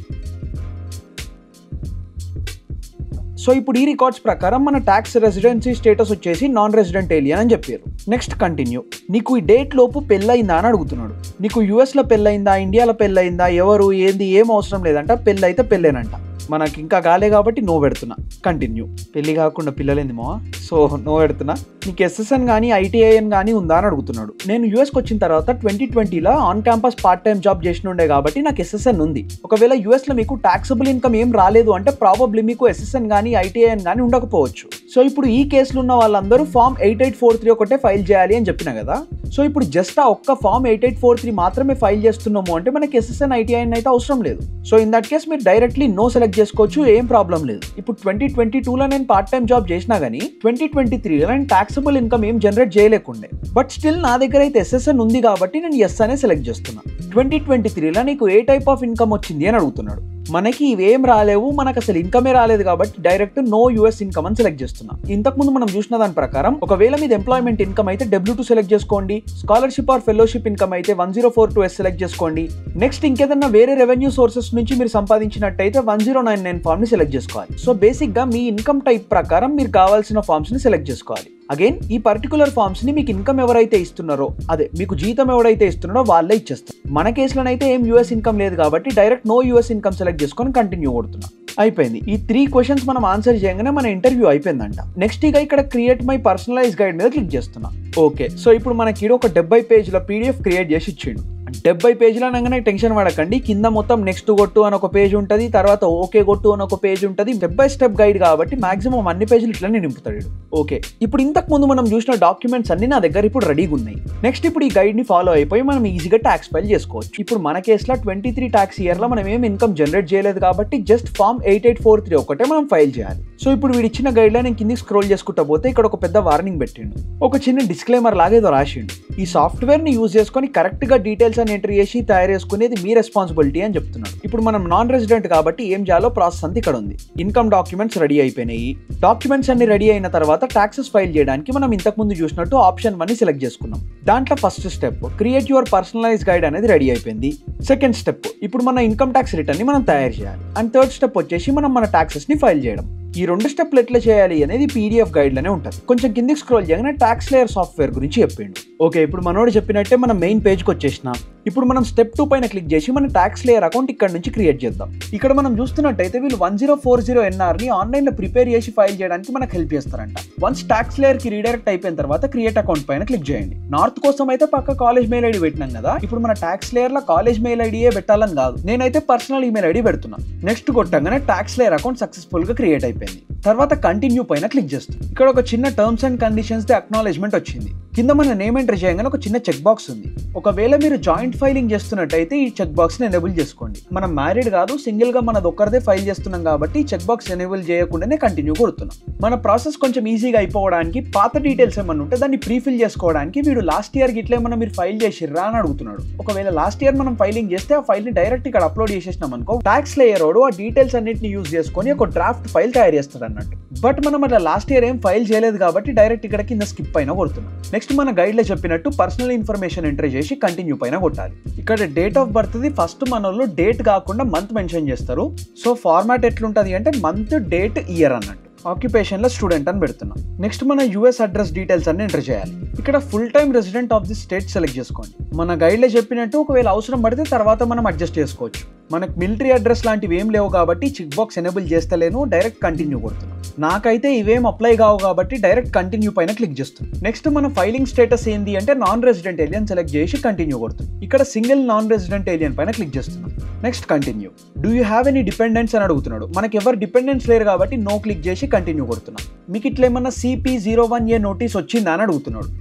B: సో ఇప్పుడు ఈ రికార్డ్స్ ప్రకారం మన ట్యాక్స్ రెసిడెన్సీ స్టేటస్ వచ్చేసి నాన్ రెసిడెంట్ ఏలియన్ అని చెప్పారు నెక్స్ట్ కంటిన్యూ నీకు ఈ డేట్ లోపు పెళ్ళయిందా అని అడుగుతున్నాడు నీకు యూఎస్లో పెళ్ళయిందా ఇండియాలో పెళ్ళయిందా ఎవరు ఏంది ఏం అవసరం లేదంట పెళ్ళైతే పెళ్ళేనంట మనకి ఇంకా కాలే కాబట్టి నో పెడుతున్నా కంటిన్యూ పెళ్లి కాకుండా పిల్లలేంది మా సో నో పెడుతున్నా నీకు ఎస్ఎస్ఎన్ కానీ ఐటీఐఎన్ కానీ ఉందా అని అడుగుతున్నాడు నేను యూఎస్కి వచ్చిన తర్వాత ట్వంటీ ట్వంటీలో on campus part time job చేసిన ఉండే కాబట్టి నాకు ఎస్ఎస్ఎన్ ఉంది ఒకవేళ యూఎస్లో మీకు టాక్సబుల్ ఇన్కమ్ ఏం రాలేదు అంటే ప్రాబబ్లీ మీకు ఎస్ఎస్ఎన్ కానీ ఐటీఐఎన్ కానీ ఉండకపోవచ్చు సో ఇప్పుడు ఈ కేసులో ఉన్న వాళ్ళందరూ form eight eight four three ఒకటే ఫైల్ చేయాలి అని చెప్పిన కదా సో ఇప్పుడు జస్ట్ ఆ ఒక్క form eight eight four three మాత్రమే ఫైల్ చేస్తున్నాము అంటే మనకి ఎస్ఎస్ఎన్ ఐటీఐఎన్ అయితే అవసరం లేదు సో ఇన్ దట్ కేస్ మీరు డైరెక్ట్లీ నో సెలెక్ట్ చేసుకోవచ్చు ఏం ప్రాబ్లం లేదు ఇప్పుడు ట్వంటీ ట్వంటీ టూలో నేను పార్ట్ టైం జాబ్ చేసినా కానీ ట్వంటీ ట్వంటీ త్రీలో నేను టాక్సబుల్ ఇన్కమ్ ఏం జనరేట్ చేయలేకుండే బట్ స్టిల్ నా దగ్గర అయితే ఎస్ఎస్ఎన్ ఉంది కాబట్టి నేను ఎస్ అనే సెలెక్ట్ చేస్తున్నా ట్వంటీ ట్వంటీ త్రీలో నీకు ఏ టైప్ ఆఫ్ ఇన్కమ్ వచ్చింది అని అడుగుతున్నాడు మనకి ఇవేం రాలేవు మనకు అసలు ఇన్కమే రాలేదు కాబట్టి డైరెక్ట్ నో యూఎస్ ఇన్కమ్ అని సెలెక్ట్ చేస్తున్నా ఇంతకు ముందు మనం చూసిన దాని ప్రకారం ఒకవేళ మీద ఎంప్లాయ్మెంట్ ఇన్కమ్ అయితే డబ్ల్యూ టూ సెలెక్ట్ చేసుకోండి స్కాలర్షిప్ ఆర్ ఫెలోషిప్ ఇన్కమ్ అయితే one zero four two S select చేసుకోండి నెక్స్ట్ ఇంకేదన్నా వేరే రెవెన్యూ సోర్సెస్ నుంచి మీరు సంపాదించినట్టయితే one zero nine nine form ని సెలెక్ట్ చేసుకోవాలి సో బేసిక్ గా మీ ఇన్కమ్ టైప్ ప్రకారం మీరు కావాల్సిన ఫార్మ్స్ ని సెలెక్ట్ చేసుకోవాలి అగైన్ ఈ పర్టికులర్ ఫార్మ్స్ ని మీకు ఇన్కమ్ ఎవరైతే ఇస్తున్నారో అదే మీకు జీతం ఎవరైతే ఇస్తున్నారో వాళ్ళే ఇచ్చేస్తారు మన కేసులోనైతే ఏం యూఎస్ ఇన్కమ్ లేదు కాబట్టి direct no US income select చేసుకొని కంటిన్యూ కొడుతున్నా అయిపోయింది ఈ త్రీ క్వశ్చన్స్ మనం ఆన్సర్ చేయగానే మన ఇంటర్వ్యూ అయిపోయిందంట నెక్స్ట్ ఇక ఇక్కడ క్రియేట్ మై పర్సనలైజ్ గైడ్ మీద క్లిక్ చేస్తున్నా ఓకే సో ఇప్పుడు మనకి ఈడ ఒక డెబ్బై పేజ్ల పీడిఎఫ్ క్రియేట్ చేసి ఇచ్చిండు డెబ్బై పేజీలు అనగానే టెన్షన్ పడకండి కింద మొత్తం నెక్స్ట్ కొట్టు అని ఒక పేజ్ ఉంటుంది తర్వాత ఓకే కొట్టు అని ఒక పేజ్ ఉంటుంది స్టెప్ బై స్టెప్ గైడ్ కాబట్టి మాక్సిమం అన్ని పేజీలు ఇట్లనే నింపుతాడు ఈడు. ఓకే ఇప్పుడు ఇంతకు ముందు మనం చూసిన డాక్యుమెంట్స్ అన్ని నా దగ్గర ఇప్పుడు రెడీగా ఉన్నాయి నెక్స్ట్ ఇప్పుడు ఈ గైడ్ ని ఫాలో అయిపోయి మనం ఈజీగా ట్యాక్స్ ఫైల్ చేసుకోవచ్చు ఇప్పుడు మన కేసులో ట్వంటీ త్రీ ట్యాక్స్ ఇయర్ లో మనం ఏం ఇన్కమ్ జనరేట్ చేయలేదు కాబట్టి just form eight eight four three ఒకటే మనం ఫైల్ చేయాలి సో ఇప్పుడు వీడు ఇచ్చిన గైడ్ లైన్ నేను కిందికి స్క్రోల్ చేసుకుంటా పోతే ఇక్కడ ఒక పెద్ద వార్నింగ్ పెట్టిండు ఒక చిన్న డిస్క్లైమర్ లాగా ఏదో రాసిండు ఈ సాఫ్ట్వేర్ ని యూజ్ చేసుకొని కరెక్ట్ గా డీటెయిల్స్ అని ఎంటర్ చేసి తయారు చేసుకునేది మీ రెస్పాన్సిబిలిటీ అని చెప్తున్నాడు ఇప్పుడు మనం నాన్ రెసిడెంట్ కాబట్టి ఏం చేయాలో ప్రాసెస్ అంతా ఇక్కడ ఉంది ఇన్కమ్ డాక్యుమెంట్స్ రెడీ అయిపోయినాయి డాక్యుమెంట్స్ అన్ని రెడీ అయిన తర్వాత టాక్సెస్ ఫైల్ చేయడానికి మనం ఇంతకు ముందు చూసినట్టు ఆప్షన్ వన్ ని సెలెక్ట్ చేసుకున్నాం దాంట్లో first step create your personalize guide అనేది రెడీ అయిపోయింది సెకండ్ స్టెప్ ఇప్పుడు మన ఇన్కమ్ ట్యాక్స్ రిటర్న్ ని మనం తయారు చేయాలి అండ్ థర్డ్ స్టెప్ వచ్చేసి మనం మన ట్యాక్సెస్ ని ఫైల్ చేయడం ఈ రెండు స్టెప్లు ఎట్లా చేయాలి అనేది పీడిఎఫ్ గైడ్లోనే ఉంటుంది కొంచెం కిందికి స్క్రోల్ చేయగానే ట్యాక్స్ లేయర్ సాఫ్ట్వేర్ గురించి చెప్పిండు ఓకే ఇప్పుడు మనోడు చెప్పినట్టే మనం మెయిన్ పేజ్కి వచ్చేసినాం ఇప్పుడు మనం స్టెప్ టూ పైన క్లిక్ చేసి మన ట్యాక్స్ లేయర్ అకౌంట్ ఇక్కడ నుంచి క్రియేట్ చేద్దాం ఇక్కడ మనం చూస్తున్నట్టయితే వీళ్ళు వన్ జీరో ఫోర్ జీరో ఎన్ఆర్ని ఆన్లైన్లో ప్రిపేర్ చేసి ఫైల్ చేయడానికి మనకు హెల్ప్ చేస్తారంట వన్స్ ట్యాక్స్ లేయర్ కి రీడైరెక్ట్ అయిపోయిన తర్వాత క్రియేట్ అకౌంట్ పైన క్లిక్ చేయండి నార్త్ కోసం అయితే పక్క కాలేజ్ మెయిల్ ఐడి పెట్టినాం కదా ఇప్పుడు మన ట్యాక్స్ లేయర్ లో కాలేజ్ మెయిల్ ఐడియే పెట్టాలని కాదు నేనైతే పర్సనల్ ఈమెయిల్ ఐడి పెడుతున్నా నెక్స్ట్ కొట్టంగానే ట్యాక్స్ లేయర్ అకౌంట్ సక్సెస్ఫుల్ గా క్రియేట్ అయిపోయింది తర్వాత కంటిన్యూ పైన క్లిక్ చేస్తాం ఇక్కడ ఒక చిన్న terms and conditions the acknowledgement వచ్చింది కింద మన నేమ్ ఎంటర్ చేయగానే ఒక చిన్న చెక్ బాక్స్ ఉంది ఒకవేళ మీరు జాయింట్ ఫైలింగ్ చేస్తున్నట్టయితే ఈ చెక్ బాక్స్ ని ఎనేబుల్ చేసుకోండి మనం మ్యారీడ్ కాదు సింగిల్ గా మనది ఒక్కరిదే ఫైల్ చేస్తున్నాం కాబట్టి చెక్ బాక్స్ ఎనేబుల్ చేయకుండానే కంటిన్యూ కొడుతున్నాం మన ప్రాసెస్ కొంచెం ఈజీగా అయిపోవడానికి పాత డీటెయిల్స్ ఏమన్నా ఉంటే దాన్ని ప్రీఫిల్ చేసుకోవడానికి వీడు లాస్ట్ ఇయర్ గిట్ల ఏమన్నా మీరు ఫైల్ చేసిర్రా అని అడుగుతున్నాడు ఒకవేళ లాస్ట్ ఇయర్ మనం ఫైలింగ్ చేస్తే ఆ ఫైల్ ని డైరెక్ట్ ఇక్కడ అప్లోడ్ చేసేసినాం అనుకో ట్యాక్స్ లేయర్ ఆ డీటెయిల్స్ అన్నిటిని యూజ్ చేసుకొని ఒక డ్రాఫ్ట్ ఫైల్ తయారు చేస్తాడు అన్నట్టు బట్ మనం అట్లా లాస్ట్ ఇయర్ ఏం ఫైల్ చేయలేదు కాబట్టి డైరెక్ట్ ఇక్కడ కింద స్కిప్ పైన కొడుతున్నాం నెక్స్ట్ మన గైడ్ లో చెప్పినట్టు పర్సనల్ ఇన్ఫర్మేషన్ ఎంటర్ చేసి కంటిన్యూ పైన కొట్టాలి ఇక్కడ date of birth the first మన వాళ్ళు డేట్ కాకుండా మంత్ మెన్షన్ చేస్తారు సో ఫార్మాట్ ఎట్లుంటది అంటే మంత్ డేట్ ఇయర్ అన్నట్టు ఆక్యుపేషన్ లో స్టూడెంట్ అని పెడుతున్నాం నెక్స్ట్ మన యూఎస్ అడ్రస్ డీటెయిల్స్ అన్ని ఎంటర్ చేయాలి ఇక్కడ full time resident of the state select చేసుకోండి మన గైడ్ లో చెప్పినట్టు ఒకవేళ అవసరం పడితే తర్వాత మనం అడ్జస్ట్ చేసుకోవచ్చు మనకు మిలిటరీ అడ్రస్ లాంటివి ఏం లేవు కాబట్టి చెక్ బాక్స్ ఎనేబుల్ చేస్తలేను డైరెక్ట్ కంటిన్యూ కొడుతున్నాం నాకైతే ఇవేం అప్లై కావు కాబట్టి డైరెక్ట్ కంటిన్యూ పైన క్లిక్ చేస్తాం నెక్స్ట్ మన ఫైలింగ్ స్టేటస్ ఏంది అంటే నాన్ రెసిడెంట్ ఏలియన్ సెలెక్ట్ చేసి కంటిన్యూ కొడుతుంది ఇక్కడ సింగిల్ నాన్ రెసిడెంట్ ఏలియన్ పైన క్లిక్ చేస్తున్నాం next continue do you have any dependents అని అడుగుతున్నాడు మనకి ఎవరు డిపెండెన్స్ లేరు కాబట్టి నో క్లిక్ చేసి కంటిన్యూ కొడుతున్నాం మీకు ఇట్లా ఏమన్నా CP zero one A notice వచ్చిందా అని అడుగుతున్నాడు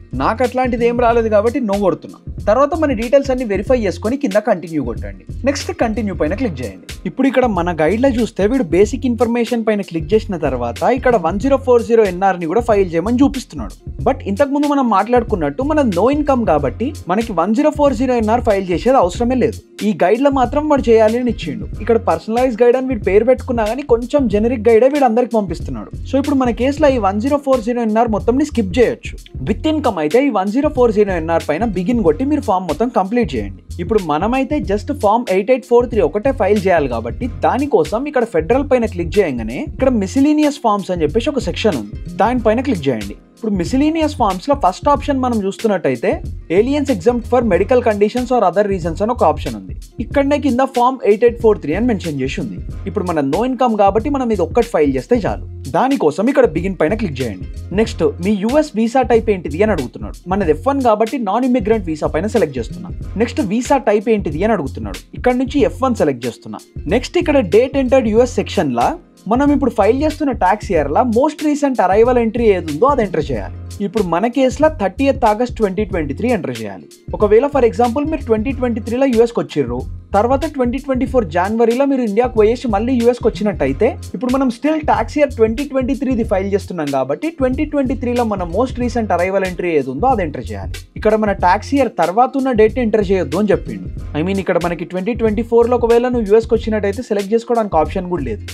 A: నాకు అట్లాంటిది ఏం రాలేదు కాబట్టి నో కొడుతున్నా తర్వాత మన డీటెయిల్స్ అన్ని వెరిఫై చేసుకొని కింద కంటిన్యూ కొట్టండి నెక్స్ట్ కంటిన్యూ పైన క్లిక్ చేయండి
B: ఇప్పుడు ఇక్కడ మన గైడ్లో చూస్తే వీడు బేసిక్ ఇన్ఫర్మేషన్ పైన క్లిక్ చేసిన తర్వాత ఇక్కడ వన్ జీరో ఫోర్ జీరో ఎన్ఆర్ని కూడా ఫైల్ చేయమని చూపిస్తున్నాడు బట్ ఇంతకుముందు మనం మాట్లాడుకున్నట్టు మన నో ఇన్కమ్ కాబట్టి మనకి one zero four zero NR file చేసేది అవసరమే లేదు ఈ గైడ్లో మాత్రం వాడు చేయాలి అని ఇచ్చిండు ఇక్కడ పర్సనలైజ్ గైడ్ అని వీడు పేరు పెట్టుకున్నా కానీ కొంచెం జెనరిక్ గైడే వీడు అందరికి పంపిస్తున్నాడు సో ఇప్పుడు మన కేసులో ఈ one zero four zero NR మొత్తం స్కిప్ చేయొచ్చు విత్ ఇన్కమ్ అయితే ఈ one zero four zero NR పైన బిగిన్ కొట్టి మీరు ఫామ్ మొత్తం కంప్లీట్ చేయండి ఇప్పుడు మనమైతే just form eight eight four three ఒకటే ఫైల్ చేయాలి కాబట్టి దానికోసం ఇక్కడ ఫెడరల్ పైన క్లిక్ చేయగానే ఇక్కడ మిసిలీనియస్ ఫార్మ్స్ అని చెప్పేసి ఒక సెక్షన్ ఉంది దానిపైన క్లిక్ చేయండి ఇప్పుడు మిసిలీనియస్ ఫార్మ్స్ లో ఫస్ట్ ఆప్షన్ మనం చూస్తున్నట్టయితే aliens exam for medical conditions or other reasons అని ఒక ఆప్షన్ ఉంది ఇక్కడనే కింద form eight eight four three అని మెన్షన్ చేసి ఉంది ఇప్పుడు మన నో ఇన్కమ్ కాబట్టి మనం ఇది ఒక్కటి ఫైల్ చేస్తే చాలు దానికోసం ఇక్కడ బిగిన్ పైన క్లిక్ చేయండి నెక్స్ట్ మీ యూఎస్ వీసా టైప్ ఏంటిది అని అడుగుతున్నాడు మనది ఎఫ్ వన్ కాబట్టి నాన్ ఇమిగ్రెంట్ వీసా పైన సెలెక్ట్ చేస్తున్నా నెక్స్ట్ వీసా టైప్ ఏంటిది అని అడుగుతున్నాడు ఇక్కడ నుంచి ఎఫ్ వన్ సెలెక్ట్ చేస్తున్నా నెక్స్ట్ ఇక్కడ డేట్ ఎంటర్డ్ యూఎస్ సెక్షన్ లా మనం ఇప్పుడు ఫైల్ చేస్తున్న ట్యాక్స్ ఇయర్ లా మోస్ట్ రీసెంట్ అరైవల్ ఎంట్రీ ఏది ఉందో అది ఎంటర్ చేయాలి ఇప్పుడు మన కేసులో thirtieth August twenty twenty three enter చేయాలి ఒకవేళ ఫర్ ఎగ్జాంపుల్ మీరు ట్వంటీ ట్వంటీ త్రీలో యూఎస్కి వచ్చిర్రు తర్వాత ట్వంటీ ట్వంటీ ఫోర్ జనవరిలో మీరు ఇండియాకి పోయేసి మళ్ళీ యూఎస్కి వచ్చినట్టయితే ఇప్పుడు మనం still tax year twenty twenty త్రీది ఫైల్ చేస్తున్నాం కాబట్టి ట్వంటీ ట్వంటీ త్రీలో మన మోస్ట్ రీసెంట్ అరైవల్ ఎంట్రీ ఏది ఉందో అది ఎంటర్ చేయాలి ఇక్కడ మన ట్యాక్స్ ఇయర్ తర్వాత ఉన్న డేట్ ఎంటర్ చేయొద్దు అని చెప్పిండు ఐ మీన్ ఇక్కడ మనకి ట్వంటీ ట్వంటీ ఫోర్లో ఒకవేళ నువ్వు యూఎస్కి వచ్చినట్టయితే సెలెక్ట్ చేసుకోవడానికి ఆప్షన్ కూడా లేదు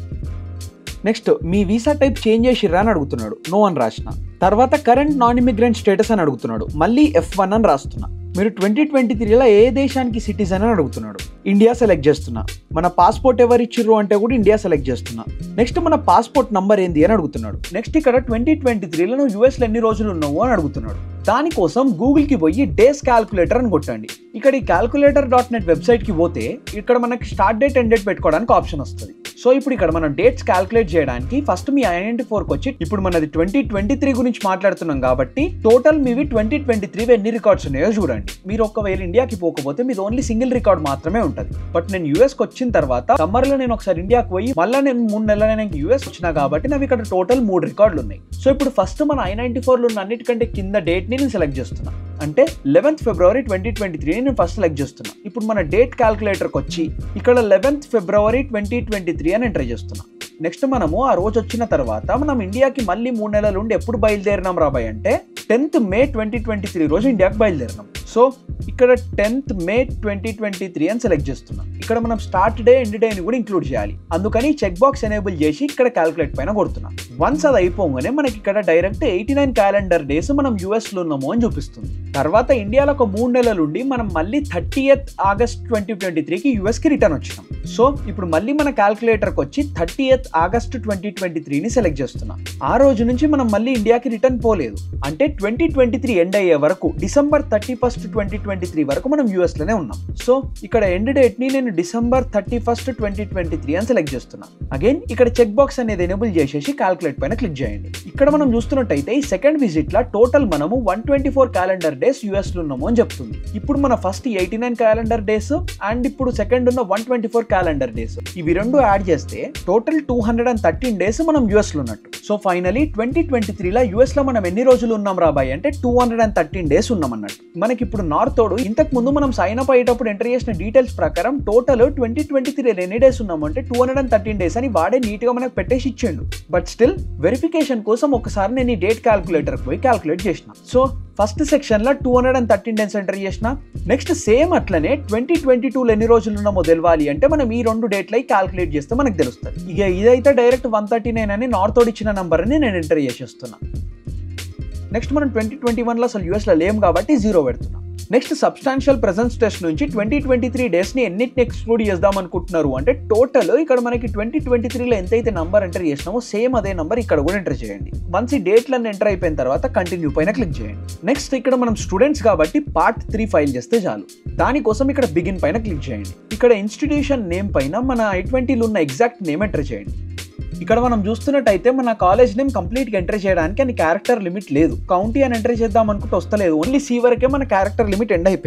B: నెక్స్ట్ మీ వీసా టైప్ చేంజ్ చేసిర్రా అని అడుగుతున్నాడు నో అని రాసిన తర్వాత కరెంట్ నాన్ ఇమిగ్రెంట్ స్టేటస్ అని అడుగుతున్నాడు మళ్ళీ ఎఫ్ వన్ అని రాస్తున్నా మీరు ట్వంటీ ట్వంటీ త్రీలో ఏ దేశానికి సిటిజన్ అని అడుగుతున్నాడు ఇండియా సెలెక్ట్ చేస్తున్నా మన పాస్పోర్ట్ ఎవరు ఇచ్చిర్రు అంటే కూడా ఇండియా సెలెక్ట్ చేస్తున్నా నెక్స్ట్ మన పాస్పోర్ట్ నంబర్ ఏంది అని అడుగుతున్నాడు నెక్స్ట్ ఇక్కడ ట్వంటీ ట్వంటీ త్రీలో నువ్వు యూఎస్లో ఎన్ని రోజులు ఉన్నావు అని అడుగుతున్నాడు దానికోసం గూగుల్కి పోయి డేస్ క్యాల్కులేటర్ అని కొట్టండి ఇక్కడ ఈ క్యాల్కులేటర్ డాట్ నెట్ వెబ్సైట్కి పోతే ఇక్కడ మనకి స్టార్ట్ డేట్ ఎండ్ డేట్ పెట్టుకోవడానికి ఆప్షన్ వస్తుంది సో ఇప్పుడు ఇక్కడ మనం డేట్స్ క్యాల్కులేట్ చేయడానికి ఫస్ట్ మీ ఐడెంటి ఫోర్కి వచ్చి ఇప్పుడు మనది ట్వంటీ ట్వంటీ త్రీ గురించి మాట్లాడుతున్నాం కాబట్టి టోటల్ మీవి ట్వంటీ ట్వంటీ త్రీ ఎన్ని రికార్డ్స్ ఉన్నాయో చూడండి మీరు ఒకవేళ ఇండియాకి పోకపోతే మీది ఓన్లీ సింగిల్ రికార్డ్ మాత్రమే ఉంటుంది బట్ నేను యూఎస్కి వచ్చిన తర్వాత సమ్మర్ లో నేను ఒకసారి ఇండియాకి పోయి మళ్ళీ నేను మూడు నెలల నేను యూఎస్ వచ్చినా కాబట్టి నావి ఇక్కడ టోటల్ మూడు రికార్డులు ఉన్నాయి సో ఇప్పుడు ఫస్ట్ మన ఐ నైన్టీ ఫోర్లో ఉన్న అన్నిటికంటే కింద డేట్ ని నేను సెలెక్ట్ చేస్తున్నా అంటే eleventh February twenty twenty three నేను ఫస్ట్ సెలెక్ట్ చేస్తున్నా ఇప్పుడు మన డేట్ క్యాల్కులేటర్కి వచ్చి ఇక్కడ eleventh February twenty twenty three అని ఎంటర్ చేస్తున్నా నెక్స్ట్ మనము ఆ రోజు వచ్చిన తర్వాత మనం ఇండియాకి మళ్ళీ మూడు నెలలు ఉండి ఎప్పుడు బయలుదేరినాం రాబాయ్ అంటే tenth May twenty twenty three రోజు ఇండియాకి బయలుదేరినాం సో ఇక్కడ tenth May twenty twenty three అని సెలెక్ట్ చేస్తున్నాం ఇక్కడ మనం స్టార్ట్ డే ఎండ్ డే అని కూడా ఇంక్లూడ్ చేయాలి అందుకని చెక్ బాక్స్ ఎనేబుల్ చేసి ఇక్కడ క్యాల్కులేట్ పైన కొడుతున్నాం వన్స్ అది అయిపోగానే మనకి ఇక్కడ direct eighty nine calendar days మనం యూఎస్ లో ఉన్నాము అని చూపిస్తుంది తర్వాత ఇండియాలో ఒక మూడు నెలలు ఉండి మనం మళ్ళీ thirtieth August twenty twenty త్రీకి యూఎస్ కి రిటర్న్ వచ్చినాం సో ఇప్పుడు మళ్ళీ మన క్యాల్కులేటర్కి వచ్చి thirtieth August twenty twenty త్రీని సెలెక్ట్ చేస్తున్నాం ఆ రోజు నుంచి మనం మళ్ళీ ఇండియాకి రిటర్న్ పోలేదు అంటే ట్వంటీ ట్వంటీ త్రీ ఎండ్ అయ్యే వరకు December thirty first twenty twenty three వరకు మనం యూఎస్ లోనే ఉన్నాం సో ఇక్కడ ఎండ్ డేట్ ని నేను December thirty first twenty twenty three అని సెలెక్ట్ చేస్తున్నా అగైన్ ఇక్కడ చెక్ బాక్స్ అనేది ఎనేబుల్ చేసేసి క్యాల్కులేట్ పైన క్లిక్ చేయండి ఇక్కడ మనం చూస్తున్నట్టయితే ఈ సెకండ్ విజిట్ లా టోటల్ మనము one twenty four calendar days US లో ఉన్నాము అని చెప్తుంది ఇప్పుడు మన first eighty nine calendar days and ఇప్పుడు సెకండ్ ఉన్న one twenty four calendar days ఇవి రెండు యాడ్ చేస్తే total two hundred and thirteen days మనం యూఎస్ లో ఉన్నట్టు సో ఫైనలీ ట్వంటీ ట్వంటీ త్రీలో యూఎస్ లో మనం ఎన్ని రోజులు ఉన్నాం రాబాయ్ అంటే two hundred and thirteen days ఉన్నాం అన్నట్టు మనకి ఇప్పుడు నార్త్ తోడు ఇంతకు ముందు మనం సైన్ అప్ అయ్యేటప్పుడు ఎంటర్ చేసిన డీటెయిల్స్ ప్రకారం టోటల్ ట్వంటీ ట్వంటీ త్రీ ఎన్ని డేస్ ఉన్నాము అంటే two hundred and thirteen days అని వాడే నీట్ గా మనకు పెట్టేసి ఇచ్చిండు బట్ స్టిల్ వెరిఫికేషన్ కోసం ఒకసారి నేను ఈ డేట్ క్యాల్కులేటర్ పోయి క్యాల్కులేట్ చేసిన సో ఫస్ట్ సెక్షన్ లో two hundred and thirteen days enter చేసిన నెక్స్ట్ సేమ్ అట్లనే ట్వంటీ ట్వంటీ టూలో ఎన్ని రోజులు ఉన్నామో తెలియాలి అంటే మనం ఈ రెండు డేట్లు క్యాల్కులేట్ చేస్తే మనకు తెలుస్తుంది ఇక ఇదైతే డైరెక్ట్ వన్ థర్టీ నైన్ అని నార్త్ ఇచ్చిన నంబర్ అని నేను ఎంటర్ చేసేస్తున్నా నెక్స్ట్ మనం ట్వంటీ ట్వంటీ వన్లో అసలు యూఎస్లో లేం కాబట్టి జీరో పెడుతున్నాం నెక్స్ట్ సబ్స్టాన్షియల్ ప్రెజెన్స్ టెస్ట్ నుంచి ట్వంటీ ట్వంటీ త్రీ డేస్ని ఎన్నిటిని ఎక్స్క్లూడ్ చేద్దాం అనుకుంటున్నారు అంటే టోటల్ ఇక్కడ మనకి ట్వంటీ ట్వంటీ త్రీలో ఎంతైతే నంబర్ ఎంటర్ చేసినామో సేమ్ అదే నంబర్ ఇక్కడ కూడా ఎంటర్ చేయండి వన్స్ ఈ డేట్లన్నీ ఎంటర్ అయిపోయిన తర్వాత కంటిన్యూ పైన క్లిక్ చేయండి నెక్స్ట్ ఇక్కడ మనం స్టూడెంట్స్ కాబట్టి పార్ట్ త్రీ ఫైల్ చేస్తే చాలు దానికోసం ఇక్కడ బిగిన్ పైన క్లిక్ చేయండి ఇక్కడ ఇన్స్టిట్యూషన్ నేమ్ పైన మన ఐ ట్వంటీలో ఉన్న ఎగ్జాక్ట్ నేమ్ ఎంటర్ చేయండి ఇక్కడ మనం చూస్తున్నట్టయితే మన కాలేజ్ నేమ్ కంప్లీట్ గా ఎంటర్ చేయడానికి అని క్యారెక్టర్ లిమిట్ లేదు కౌంటీ అని ఎంటర్ చేద్దాం అనుకుంటే వస్తలేదు ఓన్లీ సి వరకే మన క్యారెక్టర్ లిమిట్ ఎండ్ అయిపోయింది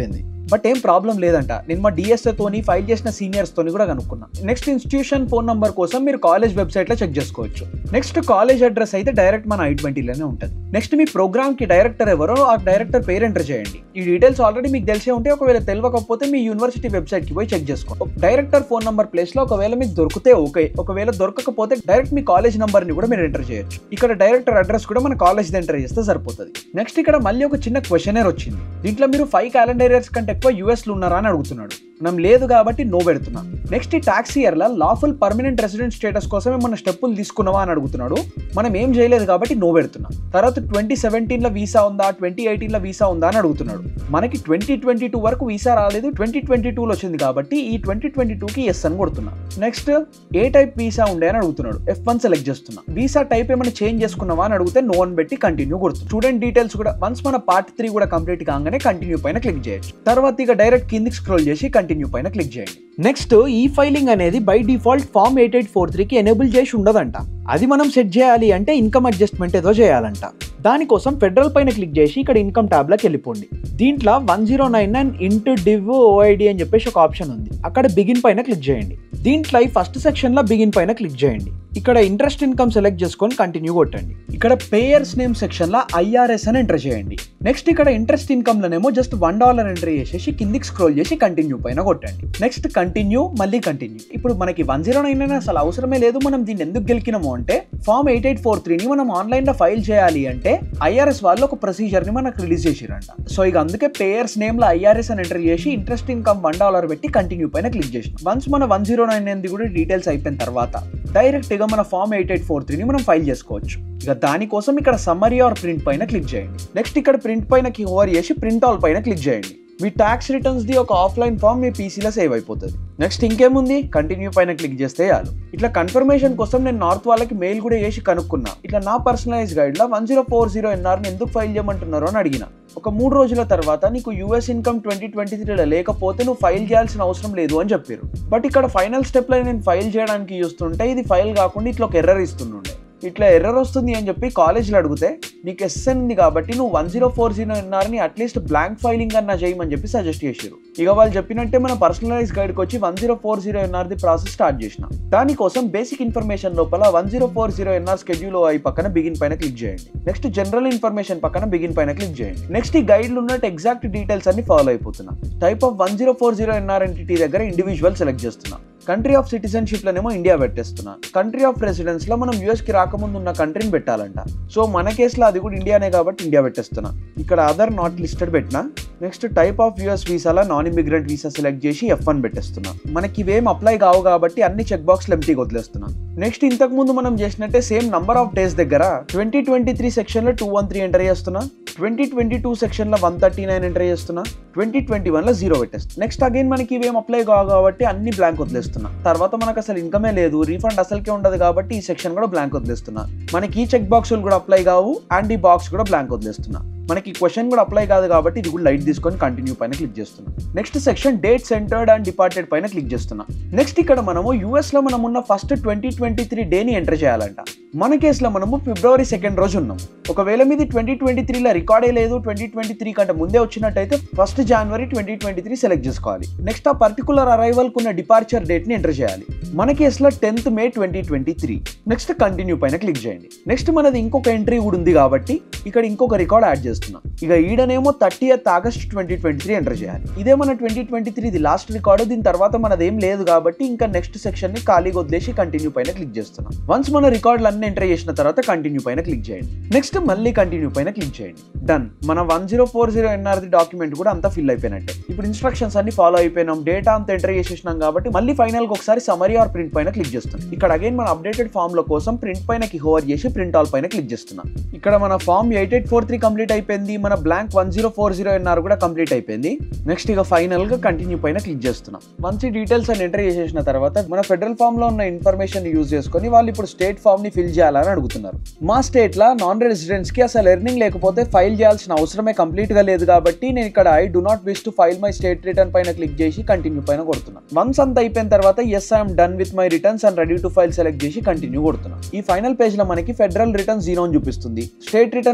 A: బట్ ఏం ప్రాబ్లం లేదంట నేను మా డిఎస్ఏ తోని ఫైల్ చేసిన సీనియర్స్ తోని కూడా కనుక్కున్నా నెక్స్ట్ ఇన్స్టిట్యూషన్ ఫోన్ నంబర్ కోసం మీరు కాలేజ్ వెబ్సైట్ లో చెక్ చేసుకోవచ్చు నెక్స్ట్ కాలేజ్ అడ్రస్ అయితే డైరెక్ట్ మన ఐ ట్వంటీలోనే ఉంటుంది నెక్స్ట్ మీ ప్రోగ్రామ్ కి డైరెక్టర్ ఎవరో ఆ డైరెక్టర్ పేరు ఎంటర్ చేయండి ఈ డీటెయిల్స్ ఆల్రెడీ మీకు తెలిసే ఉంటే ఒకవేళ తెలియకపోతే మీ యూనివర్సిటీ వెబ్సైట్ కి పోయి చెక్ చేసుకోండి డైరెక్టర్ ఫోన్ నంబర్ ప్లేస్ లో ఒకవేళ మీకు దొరికితే ఓకే ఒకవేళ దొరకకపోతే డైరెక్ట్ మీ కాలేజ్ నంబర్ ని కూడా మీరు ఎంటర్ చేయొచ్చు ఇక్కడ డైరెక్టర్ అడ్రస్ కూడా మన కాలేజ్ ఎంటర్ చేస్తే సరిపోతుంది నెక్స్ట్ ఇక్కడ మళ్ళీ ఒక చిన్న క్వశ్చనర్ వచ్చింది దీంట్లో మీరు ఫైవ్ క్యాలెండర్ ఇయర్స్ కంటే ఎక్కువ యూఎస్ లో ఉన్నారా అని అడుగుతున్నాడు మనం లేదు కాబట్టి నో పెడుతున్నాం నెక్స్ట్ ఈ టాక్స్ ఇయర్ లో లాఫుల్ పర్మనెంట్ రెసిడెంట్ స్టేటస్ కోసమే మన స్టెప్పులు తీసుకున్నావా అని అడుగుతున్నాడు మనం ఏం చేయలేదు కాబట్టి నో పెడుతున్నాం తర్వాత ట్వంటీ సెవెంటీన్ లో వీసా ఉందా ట్వంటీ ఎయిటీన్ లో వీసా ఉందా అని అడుగుతున్నాడు మనకి ట్వంటీ ట్వంటీ టూ వరకు వీసా రాలేదు ట్వంటీ ట్వంటీ టూలో వచ్చింది కాబట్టి ఈ ట్వంటీ ట్వంటీ టూకి ఎస్ అని కొడుతున్నా నెక్స్ట్ ఏ టైప్ వీసా ఉండే అని అడుగుతున్నాడు ఎఫ్ వన్ సెలెక్ట్ చేస్తున్నా వీసా టైప్ ఏమైనా చేంజ్ చేసుకున్నావా అని అడిగితే నో అని పెట్టి కంటిన్యూ కొడుతుంది స్టూడెంట్ డీటెయిల్స్ కూడా వన్స్ మన పార్ట్ త్రీ కూడా కంప్లీట్ కాగానే కంటిన్యూ పైన క్లిక్ చేయొచ్చు తర్వాత ఇక డైరెక్ట్ కిందికి స్క్రోల్ చేసి కంటిన్యూ పైన క్లిక్ చేయండి
B: నెక్స్ట్ ఈ ఫైలింగ్ అనేది by default form eight eight four త్రీకి ఎనేబుల్ చేసి ఉండదంట అది మనం సెట్ చేయాలి అంటే ఇన్కమ్ అడ్జస్ట్మెంట్ ఏదో చేయాలంట దానికోసం ఫెడరల్ పైన క్లిక్ చేసి ఇక్కడ ఇన్కమ్ ట్యాబ్లోకి వెళ్ళిపోండి దీంట్లో one zero nine nine INT DIV OID అని చెప్పేసి ఒక ఆప్షన్ ఉంది అక్కడ బిగిన్ పైన క్లిక్ చేయండి దీంట్లో ఈ ఫస్ట్ సెక్షన్లో బిగిన్ పైన క్లిక్ చేయండి ఇక్కడ ఇంట్రెస్ట్ ఇన్కమ్ సెలెక్ట్ చేసుకొని కంటిన్యూ కొట్టండి
A: ఇక్కడ పేయర్స్ నేమ్ సెక్షన్ లో ఐఆర్ఎస్ అని ఎంటర్ చేయండి నెక్స్ట్ ఇక్కడ ఇంట్రెస్ట్ ఇన్కమ్ లోనేమో జస్ట్ వన్ డాలర్ ఎంటర్ చేసేసి కిందికి స్క్రోల్ చేసి కంటిన్యూ పైన కొట్టండి నెక్స్ట్ కంటిన్యూ మళ్ళీ కంటిన్యూ ఇప్పుడు మనకి వన్ జీరో నైన్ నైన్ అసలు అవసరమే లేదు మనం దీన్ని ఎందుకు గెలికినాము అంటే ఫామ్ ఎయిట్ ఎయిట్ ఫోర్ త్రీని మనం ఆన్లైన్ లో ఫైల్ చేయాలి అంటే ఐఆర్ఎస్ వాళ్ళు ఒక ప్రొసీజర్ ని మనకు రిలీజ్ చేసిరంట సో ఇక అందుకే పేయర్స్ నేమ్ లో ఐఆర్ఎస్ అని ఎంటర్ చేసి ఇంట్రెస్ట్ ఇన్కమ్ వన్ డాలర్ పెట్టి కంటిన్యూ పైన క్లిక్ చేసిన వన్స్ మన వన్ జీరో నైన్ నైన్ కూడా డీటెయిల్స్ అయిపోయిన తర్వాత డైరెక్ట్ గా మన ఫామ్ ఎయిట్ ఎయిట్ ఫోర్ త్రీని మనం ఫైల్ చేసుకోవచ్చు ఇక దానికోసం ఇక్కడ సమ్మరీ ఆర్ ప్రింట్ పైన క్లిక్ చేయండి నెక్స్ట్ ఇక్కడ ప్రింట్ పైన ఓవర్ చేసి ప్రింట్ ఆల్ పైన క్లిక్ చేయండి మీ ట్యాక్స్ రిటర్న్స్ ది ఒక ఆఫ్లైన్ ఫామ్ మీ పీసీలో సేవ్ అయిపోతుంది నెక్స్ట్ ఇంకేముంది కంటిన్యూ పైన క్లిక్ చేస్తే చాలు ఇట్లా కన్ఫర్మేషన్ కోసం నేను నార్త్ వాళ్ళకి మెయిల్ కూడా చేసి కనుక్కున్నా ఇట్లా నా పర్సనలైజ్ గైడ్ లో వన్ జీరో ఫోర్ జీరో ఎన్ఆర్ని ఎందుకు ఫైల్ చేయమంటున్నారో అని అడిగిన ఒక మూడు రోజుల తర్వాత నీకు యూఎస్ ఇన్కమ్ ట్వంటీ ట్వంటీ త్రీలో లేకపోతే నువ్వు ఫైల్ చేయాల్సిన అవసరం లేదు అని చెప్పారు బట్ ఇక్కడ ఫైనల్ స్టెప్లో నేను ఫైల్ చేయడానికి చూస్తుంటే ఇది ఫైల్ కాకుండా ఇట్లా ఒక ఎర్రర్ ఇస్తుండే ఇట్లా ఎర్రర్ వస్తుంది అని చెప్పి కాలేజ్లో అడిగితే నీకు ఎస్ఎన్ ఉంది కాబట్టి నువ్వు వన్ జీరో ఫోర్ జీరో ఎన్ఆర్ని అట్లీస్ట్ బ్లాంక్ ఫైలింగ్ అన్న చేయమని చెప్పి సజెస్ట్ చేశారు ఇక వాళ్ళు చెప్పినట్టే మన పర్సనలైజ్ గైడ్కి వచ్చి వన్ జీరో ఫోర్ జీరో ఎన్ఆర్ది ప్రాసెస్ స్టార్ట్ చేసిన దానికోసం బేసిక్ ఇన్ఫర్మేషన్ లోపల one zero four zero NR schedule అయి పక్కన బిగిన్ పైన క్లిక్ చేయండి నెక్స్ట్ జనరల్ ఇన్ఫర్మేషన్ పక్కన బిగిన్ పైన క్లిక్ చేయండి నెక్స్ట్ ఈ గైడ్లు ఉన్నట్టు ఎగ్జాక్ట్ డీటెయిల్స్ అన్ని ఫాలో అయిపోతున్నా type of one zero four zero NR entity దగ్గర ఇండివిజువల్ సెలెక్ట్ చేస్తున్నా కంట్రీ ఆఫ్ సిటిజన్షిప్ లోనేమో ఇండియా పెట్టేస్తున్నా కంట్రీ ఆఫ్ రెసిడెన్స్ లో మనం యూఎస్ కి రాకముందు ఉన్న కంట్రీని పెట్టాలంట సో మన కేసులో అది కూడా ఇండియానే కాబట్టి ఇండియా పెట్టేస్తున్నా ఇక్కడ అదర్ నాట్ లిస్టెడ్ పెట్టినా నెక్స్ట్ టైప్ ఆఫ్ యూఎస్ వీసాలో నాన్ ఇమిగ్రెంట్ వీసా సెలెక్ట్ చేసి ఎఫ్ వన్ పెట్టేస్తున్నా మనకి ఇవేం అప్లై కావు కాబట్టి అన్ని చెక్ బాక్స్ ఎంటీగా వదిలేస్తున్నా నెక్స్ట్ ఇంతకు ముందు మనం చేసినట్టే సేమ్ నంబర్ ఆఫ్ డేస్ దగ్గర ట్వంటీ ట్వంటీ త్రీ సెక్షన్ లో టూ వన్ త్రీ ఎంటర్ చేస్తున్నా ట్వంటీ ట్వంటీ టూ సెక్షన్ లో వన్ థర్టీ నైన్ ఎంటర్ చేస్తున్నా ట్వంటీ ట్వంటీ వన్ లో జీరో పెట్టేస్తున్నా నెక్స్ట్ అగైన్ మనకి ఇవేం అప్లై కావు కాబట్టి అన్ని బ్లాంక్ వదిలేస్తున్నా తర్వాత మనకు అసలు ఇన్కమే లేదు రీఫండ్ అసలుకే ఉండదు కాబట్టి ఈ సెక్షన్ కూడా బ్లాంక్ వదిలేస్తున్నా మనకి ఈ చెక్ బాక్సులు కూడా అప్లై కావు అండ్ ఈ బాక్స్ కూడా బ్లాంక్ వదిలేస్తున్నా మనకి క్వశ్చన్ కూడా అప్లై కాదు కాబట్టి ఇది కూడా లైట్ తీసుకొని కంటిన్యూ పైన క్లిక్ చేస్తున్నా next section date entered and departed పైన క్లిక్ చేస్తున్నా నెక్స్ట్ ఇక్కడ మనము యూఎస్ లో మనం ఉన్న ఫస్ట్ ట్వంటీ ట్వంటీ త్రీ డేని ఎంటర్ చేయాలంట మన కేసులో మనము ఫిబ్రవరి సెకండ్ రోజు ఉన్నాం ఒకవేళ మీది ట్వంటీ ట్వంటీ త్రీలో రికార్డే లేదు ట్వంటీ ట్వంటీ త్రీ కంటే ముందే వచ్చినట్టయితే first January twenty twenty three select చేసుకోవాలి నెక్స్ట్ ఆ పర్టికులర్ అరైవల్ కున్న డిపార్చర్ డేట్ ని ఎంటర్ చేయాలి మన కేసులో tenth May twenty twenty three next continue పైన క్లిక్ చేయండి నెక్స్ట్ మనది ఇంకొక ఎంట్రీ కూడా ఉంది కాబట్టి ఇక్కడ ఇంకొక రికార్డ్ యాడ్ చేస్తున్నాం ఇక ఈడనేమో thirtieth August twenty twenty three enter చేయాలి ఇదే మన ట్వంటీ ట్వంటీ త్రీ ఇది లాస్ట్ రికార్డు దీని తర్వాత మనది ఏం లేదు కాబట్టి ఇంకా నెక్స్ట్ సెక్షన్ ని ఖాళీగా వదిలేసి కంటిన్యూ పైన క్లిక్ చేస్తున్నాం వన్స్ మన రికార్డులు అన్ని ఎంటర్ చేసిన తర్వాత కంటిన్యూ పైన క్లిక్ చేయండి నెక్స్ట్ మళ్ళీ కంటిన్యూ పైన క్లిక్ చేయండి డన్ మన వన్ జీరో ఫోర్ జీరో ఎన్ఆర్ది డాక్యుమెంట్ కూడా అంతా ఫిల్ అయిపోయినట్టే ఇప్పుడు ఇన్స్ట్రక్షన్స్ అన్ని ఫాలో అయిపోయినాం డేటా అంతా ఎంటర్ చేసేసినాం కాబట్టి మళ్ళీ ఫైనల్ గా ఒకసారి సమరీ ఆర్ ప్రింట్ పైన క్లిక్ చేస్తున్నాం ఇక్కడ అగైన్ మన అప్డేటెడ్ ఫామ్ లో కోసం ప్రింట్ పైన హోవర్ చేసి ప్రింట్ ఆల్ పైన క్లిక్ చేస్తున్నాం ఇక్కడ మన form eight eight four three complete అయిపోయింది మన blank one zero four zero NR కూడా కంప్లీట్ అయిపోయింది నెక్స్ట్ ఇక ఫైనల్ గా కంటిన్యూ పైన క్లిక్ చేస్తున్నాం వన్స్ ఈ డీటెయిల్స్ అని ఎంటర్ చేసేసిన తర్వాత మన ఫెడరల్ ఫామ్ లో ఉన్న ఇన్ఫర్మేషన్ యూజ్ చేసుకొని వాళ్ళు ఇప్పుడు స్టేట్ ఫామ్ ని ఫిల్ చేయాలని అడుగుతున్నారు మా స్టేట్ లో నాన్ రెసిడెంట్స్ కి అసలు ఎర్నింగ్ లేకపోతే ఫైల్ చేయాల్సిన అవసరమే కంప్లీట్ గా లేదు కాబట్టి నేను ఇక్కడ I do not wish to file my state return పైన క్లిక్ చేసి కంటిన్యూ పైన కొడుతున్నా వన్స్ అంత అయిపోయిన తర్వాత yes I'm done with my returns and ready to file select చేసి కంటిన్యూ కొడుతున్నా ఈ ఫైనల్ పేజ్ లో మనకి ఫెడరల్ రిటర్న్ జీరో అని చూపిస్తుంది స్టేట్ రిటర్న్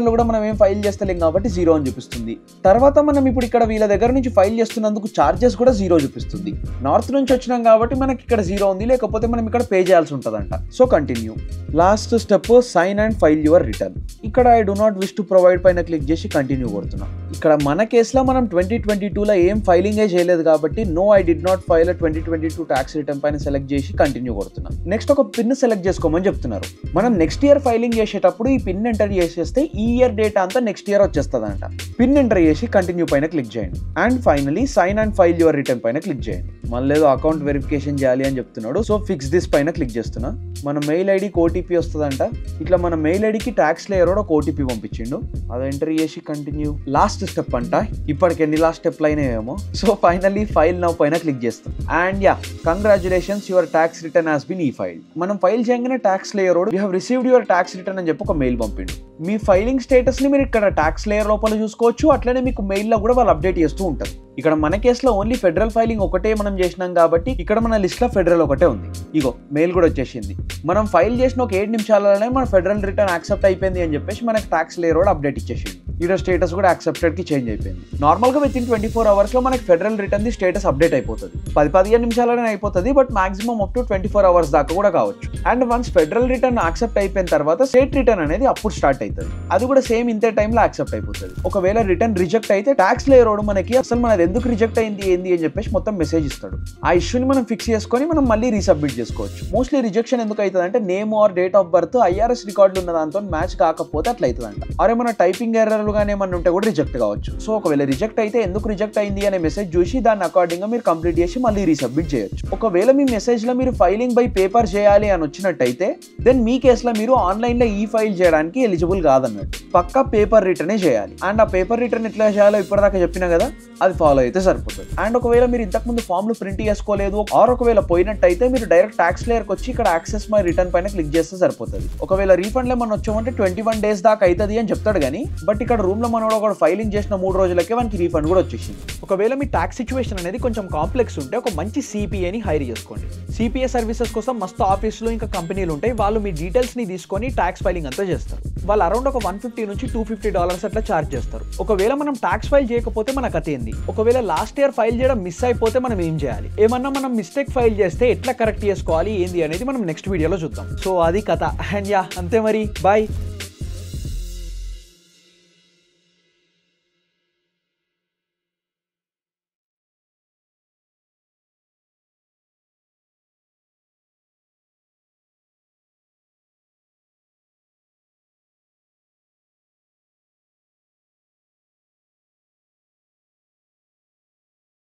B: ఇయర్లో కూడా మనం ఏం ఫైల్ చేస్తలేం కాబట్టి జీరో అని చూపిస్తుంది తర్వాత మనం ఇప్పుడు ఇక్కడ వీళ్ళ దగ్గర నుంచి ఫైల్ చేస్తున్నందుకు చార్జెస్ కూడా జీరో చూపిస్తుంది నార్త్ నుంచి వచ్చినాం కాబట్టి మనకి ఇక్కడ జీరో ఉంది లేకపోతే మనం ఇక్కడ పే చేయాల్సి ఉంటుందంట so continue last step sign and file your return ఇక్కడ I do not wish to provide పైన క్లిక్ చేసి కంటిన్యూ కొడుతున్నాం ఇక్కడ మన కేసులో మనం ట్వంటీ ట్వంటీ టూలో ఏం ఫైలింగే చేయలేదు కాబట్టి no I did not file twenty twenty two tax return పైన సెలెక్ట్ చేసి కంటిన్యూ కొడుతున్నాం నెక్స్ట్ ఒక పిన్ సెలెక్ట్ చేసుకోమని చెప్తున్నారు మనం నెక్స్ట్ ఇయర్ ఫైలింగ్ చేసేటప్పుడు ఈ పిన్ ఎంటర్ చేసేస్తే ఈ ఇయర్ డేటా అంతా నెక్స్ట్ ఇయర్ వచ్చేస్తుందంట పిన్ ఎంటర్ చేసి కంటిన్యూ పైన క్లిక్ చేయండి and finally sign and file your return పైన క్లిక్ చేయండి మళ్ళీ ఏదో అకౌంట్ వెరిఫికేషన్ చేయాలి అని చెప్తున్నాడు సో ఫిక్స్ దిస్ పైన క్లిక్ చేస్తున్నా మన మెయిల్ ఐడికి ఓటీపీ వస్తుందంట ఇట్లా మన మెయిల్ ఐడికి ట్యాక్స్ లేయర్ కూడా ఒక ఓటీపీ పంపించిండు అది ఎంటర్ చేసి కంటిన్యూ లాస్ట్ స్టెప్ అంట ఇప్పటికి ఎన్ని లాస్ట్ స్టెప్లు అయినాయేమో సో ఫైనల్లీ ఫైల్ నౌ పైన క్లిక్ చేస్తాం and yeah congratulations your tax return has been ఈ ఫైల్ మనం ఫైల్ చేయగానే TaxSlayer you have received your tax return అని చెప్పి ఒక మెయిల్ పంపిండు మీ ఫైలింగ్ స్టేటస్ ని మీరు ఇక్కడ ట్యాక్స్ లేయర్ లోపల చూసుకోవచ్చు అట్లనే మీకు మెయిల్ లో కూడా వాళ్ళు అప్డేట్ చేస్తూ ఉంటారు ఇక్కడ మన కేసులో ఓన్లీ ఫెడరల్ ఫైలింగ్ ఒకటే మనం చేసినాం కాబట్టి ఇక్కడ మన లిస్ట్ లో ఫెడరల్ ఒకటే ఉంది ఇగో మెయిల్ కూడా వచ్చేసింది మనం ఫైల్ చేసిన ఒక ఏడు నిమిషాలలోనే మన ఫెడరల్ రిటర్న్ యాక్సెప్ట్ అయిపోయింది అని చెప్పేసి మనకి ట్యాక్స్ లేయర్ కూడా అప్డేట్ ఇచ్చేసింది ఇక్కడ స్టేటస్ కూడా యాక్సెప్టెడ్ కి చేంజ్ అయిపోయింది నార్మల్ గా within twenty four hours లో మనకి ఫెడరల్ రిటర్న్ ది స్టేటస్ అప్డేట్ అయిపోతుంది పది పదిహేను నిమిషాలనే అయిపోతుంది but maximum up to twenty four hours దాకా కూడా కావచ్చు and once federal return accept అయిపోయిన తర్వాత స్టేట్ రిటర్న్ అనేది అప్పుడు స్టార్ట్ అవుతుంది అది కూడా సేమ్ ఇంతే టైంలో యాక్సెప్ట్ అయిపోతుంది ఒకవేళ రిటర్న్ రిజెక్ట్ అయితే ట్యాక్స్ లేయర్ వాడు మనకి అసలు మనది ఎందుకు రిజెక్ట్ అయింది ఏంది అని చెప్పేసి మొత్తం మెసేజ్ ఇస్తాడు ఆ ఇష్యూని మనం ఫిక్స్ చేసుకొని మనం మళ్ళీ రీసబ్మిట్ చేసుకోవచ్చు మోస్ట్లీ రిజెక్షన్ ఎందుకు అవుతుంది అంటే name or date of birth IRS రికార్డులు ఉన్న దాంతో మ్యాచ్ కాకపోతే అట్లా అవుతుందంట అరే మన టైపింగ్ ఎర్రర్లు కానీ ఏమన్నా ఉంటే కూడా రిజెక్ట్ కావచ్చు సో ఒకవేళ రిజెక్ట్ అయితే ఎందుకు రిజెక్ట్ అయింది అనే మెసేజ్ చూసి దాన్ని అకార్డింగ్ గా మీరు కంప్లీట్ చేసి మళ్ళీ రీసబ్మిట్ చేయొచ్చు ఒకవేళ మీ మెసేజ్ లో మీరు ఫైలింగ్ బై పేపర్ చేయాలి అని వచ్చినట్టయితే దెన్ మీ కేసులో మీరు ఆన్లైన్ లో ఈ ఫైల్ చేయడానికి ఎలిజిబుల్ కాదన్నట్టు పక్కా పేపర్ రిటర్నే చేయాలి అండ్ ఆ పేపర్ రిటర్న్ ఎట్లా చేయాలో ఇప్పటిదాకా చెప్పినా కదా అది ఫాలో అయితే సరిపోతుంది అండ్ ఒకవేళ మీరు ఇంతకుముందు ఫామ్లు ప్రింట్ చేసుకోలేదు ఆర్ ఒకవేళ పోయినట్టయితే మీరు డైరెక్ట్ ట్యాక్స్ లేయర్కి వచ్చి ఇక్కడ యాక్సెస్ మై రిటర్న్ పైన క్లిక్ చేస్తే సరిపోతుంది ఒకవేళ రీఫండ్ లో మనం వచ్చామంటే ట్వంటీ వన్ డేస్ దాకా అవుతుంది అని చెప్తాడు కానీ బట్ ఇక్కడ రూమ్ లో మనోడు ఒక ఫైలింగ్ చేసిన మూడు రోజులకే మనకి రీఫండ్ కూడా వచ్చేసింది
A: ఒకవేళ మీ ట్యాక్స్ సిచ్యువేషన్ అనేది కొంచెం కాంప్లెక్స్ ఉంటే ఒక మంచి సిపిఏని హైర్ చేసుకోండి సిపిఏ సర్వీసెస్ కోసం మస్తు ఆఫీసులు ఇంకా కంపెనీలు ఉంటాయి వాళ్ళు మీ డీటెయిల్స్ని తీసుకొని ట్యాక్స్ ఫైలింగ్ అంతా చేస్తారు వాళ్ళు అరౌండ్ ఒక వన్ ఫిఫ్టీ నుంచి టూ ఫిఫ్టీ డాలర్స్ అట్లా ఛార్జ్ చేస్తారు ఒకవేళ మనం ట్యాక్స్ ఫైల్ చేయకపోతే మన కథ ఏంది ఒకవేళ లాస్ట్ ఇయర్ ఫైల్ చేయడం మిస్ అయిపోతే మనం ఏం చేయాలి ఏమన్నా మనం మిస్టేక్ ఫైల్ చేస్తే ఎట్లా కరెక్ట్ చేసుకోవాలి ఏంది అనేది మనం నెక్స్ట్ వీడియోలో చూద్దాం సో అది కథ అండ్ యా అంతే మరి బాయ్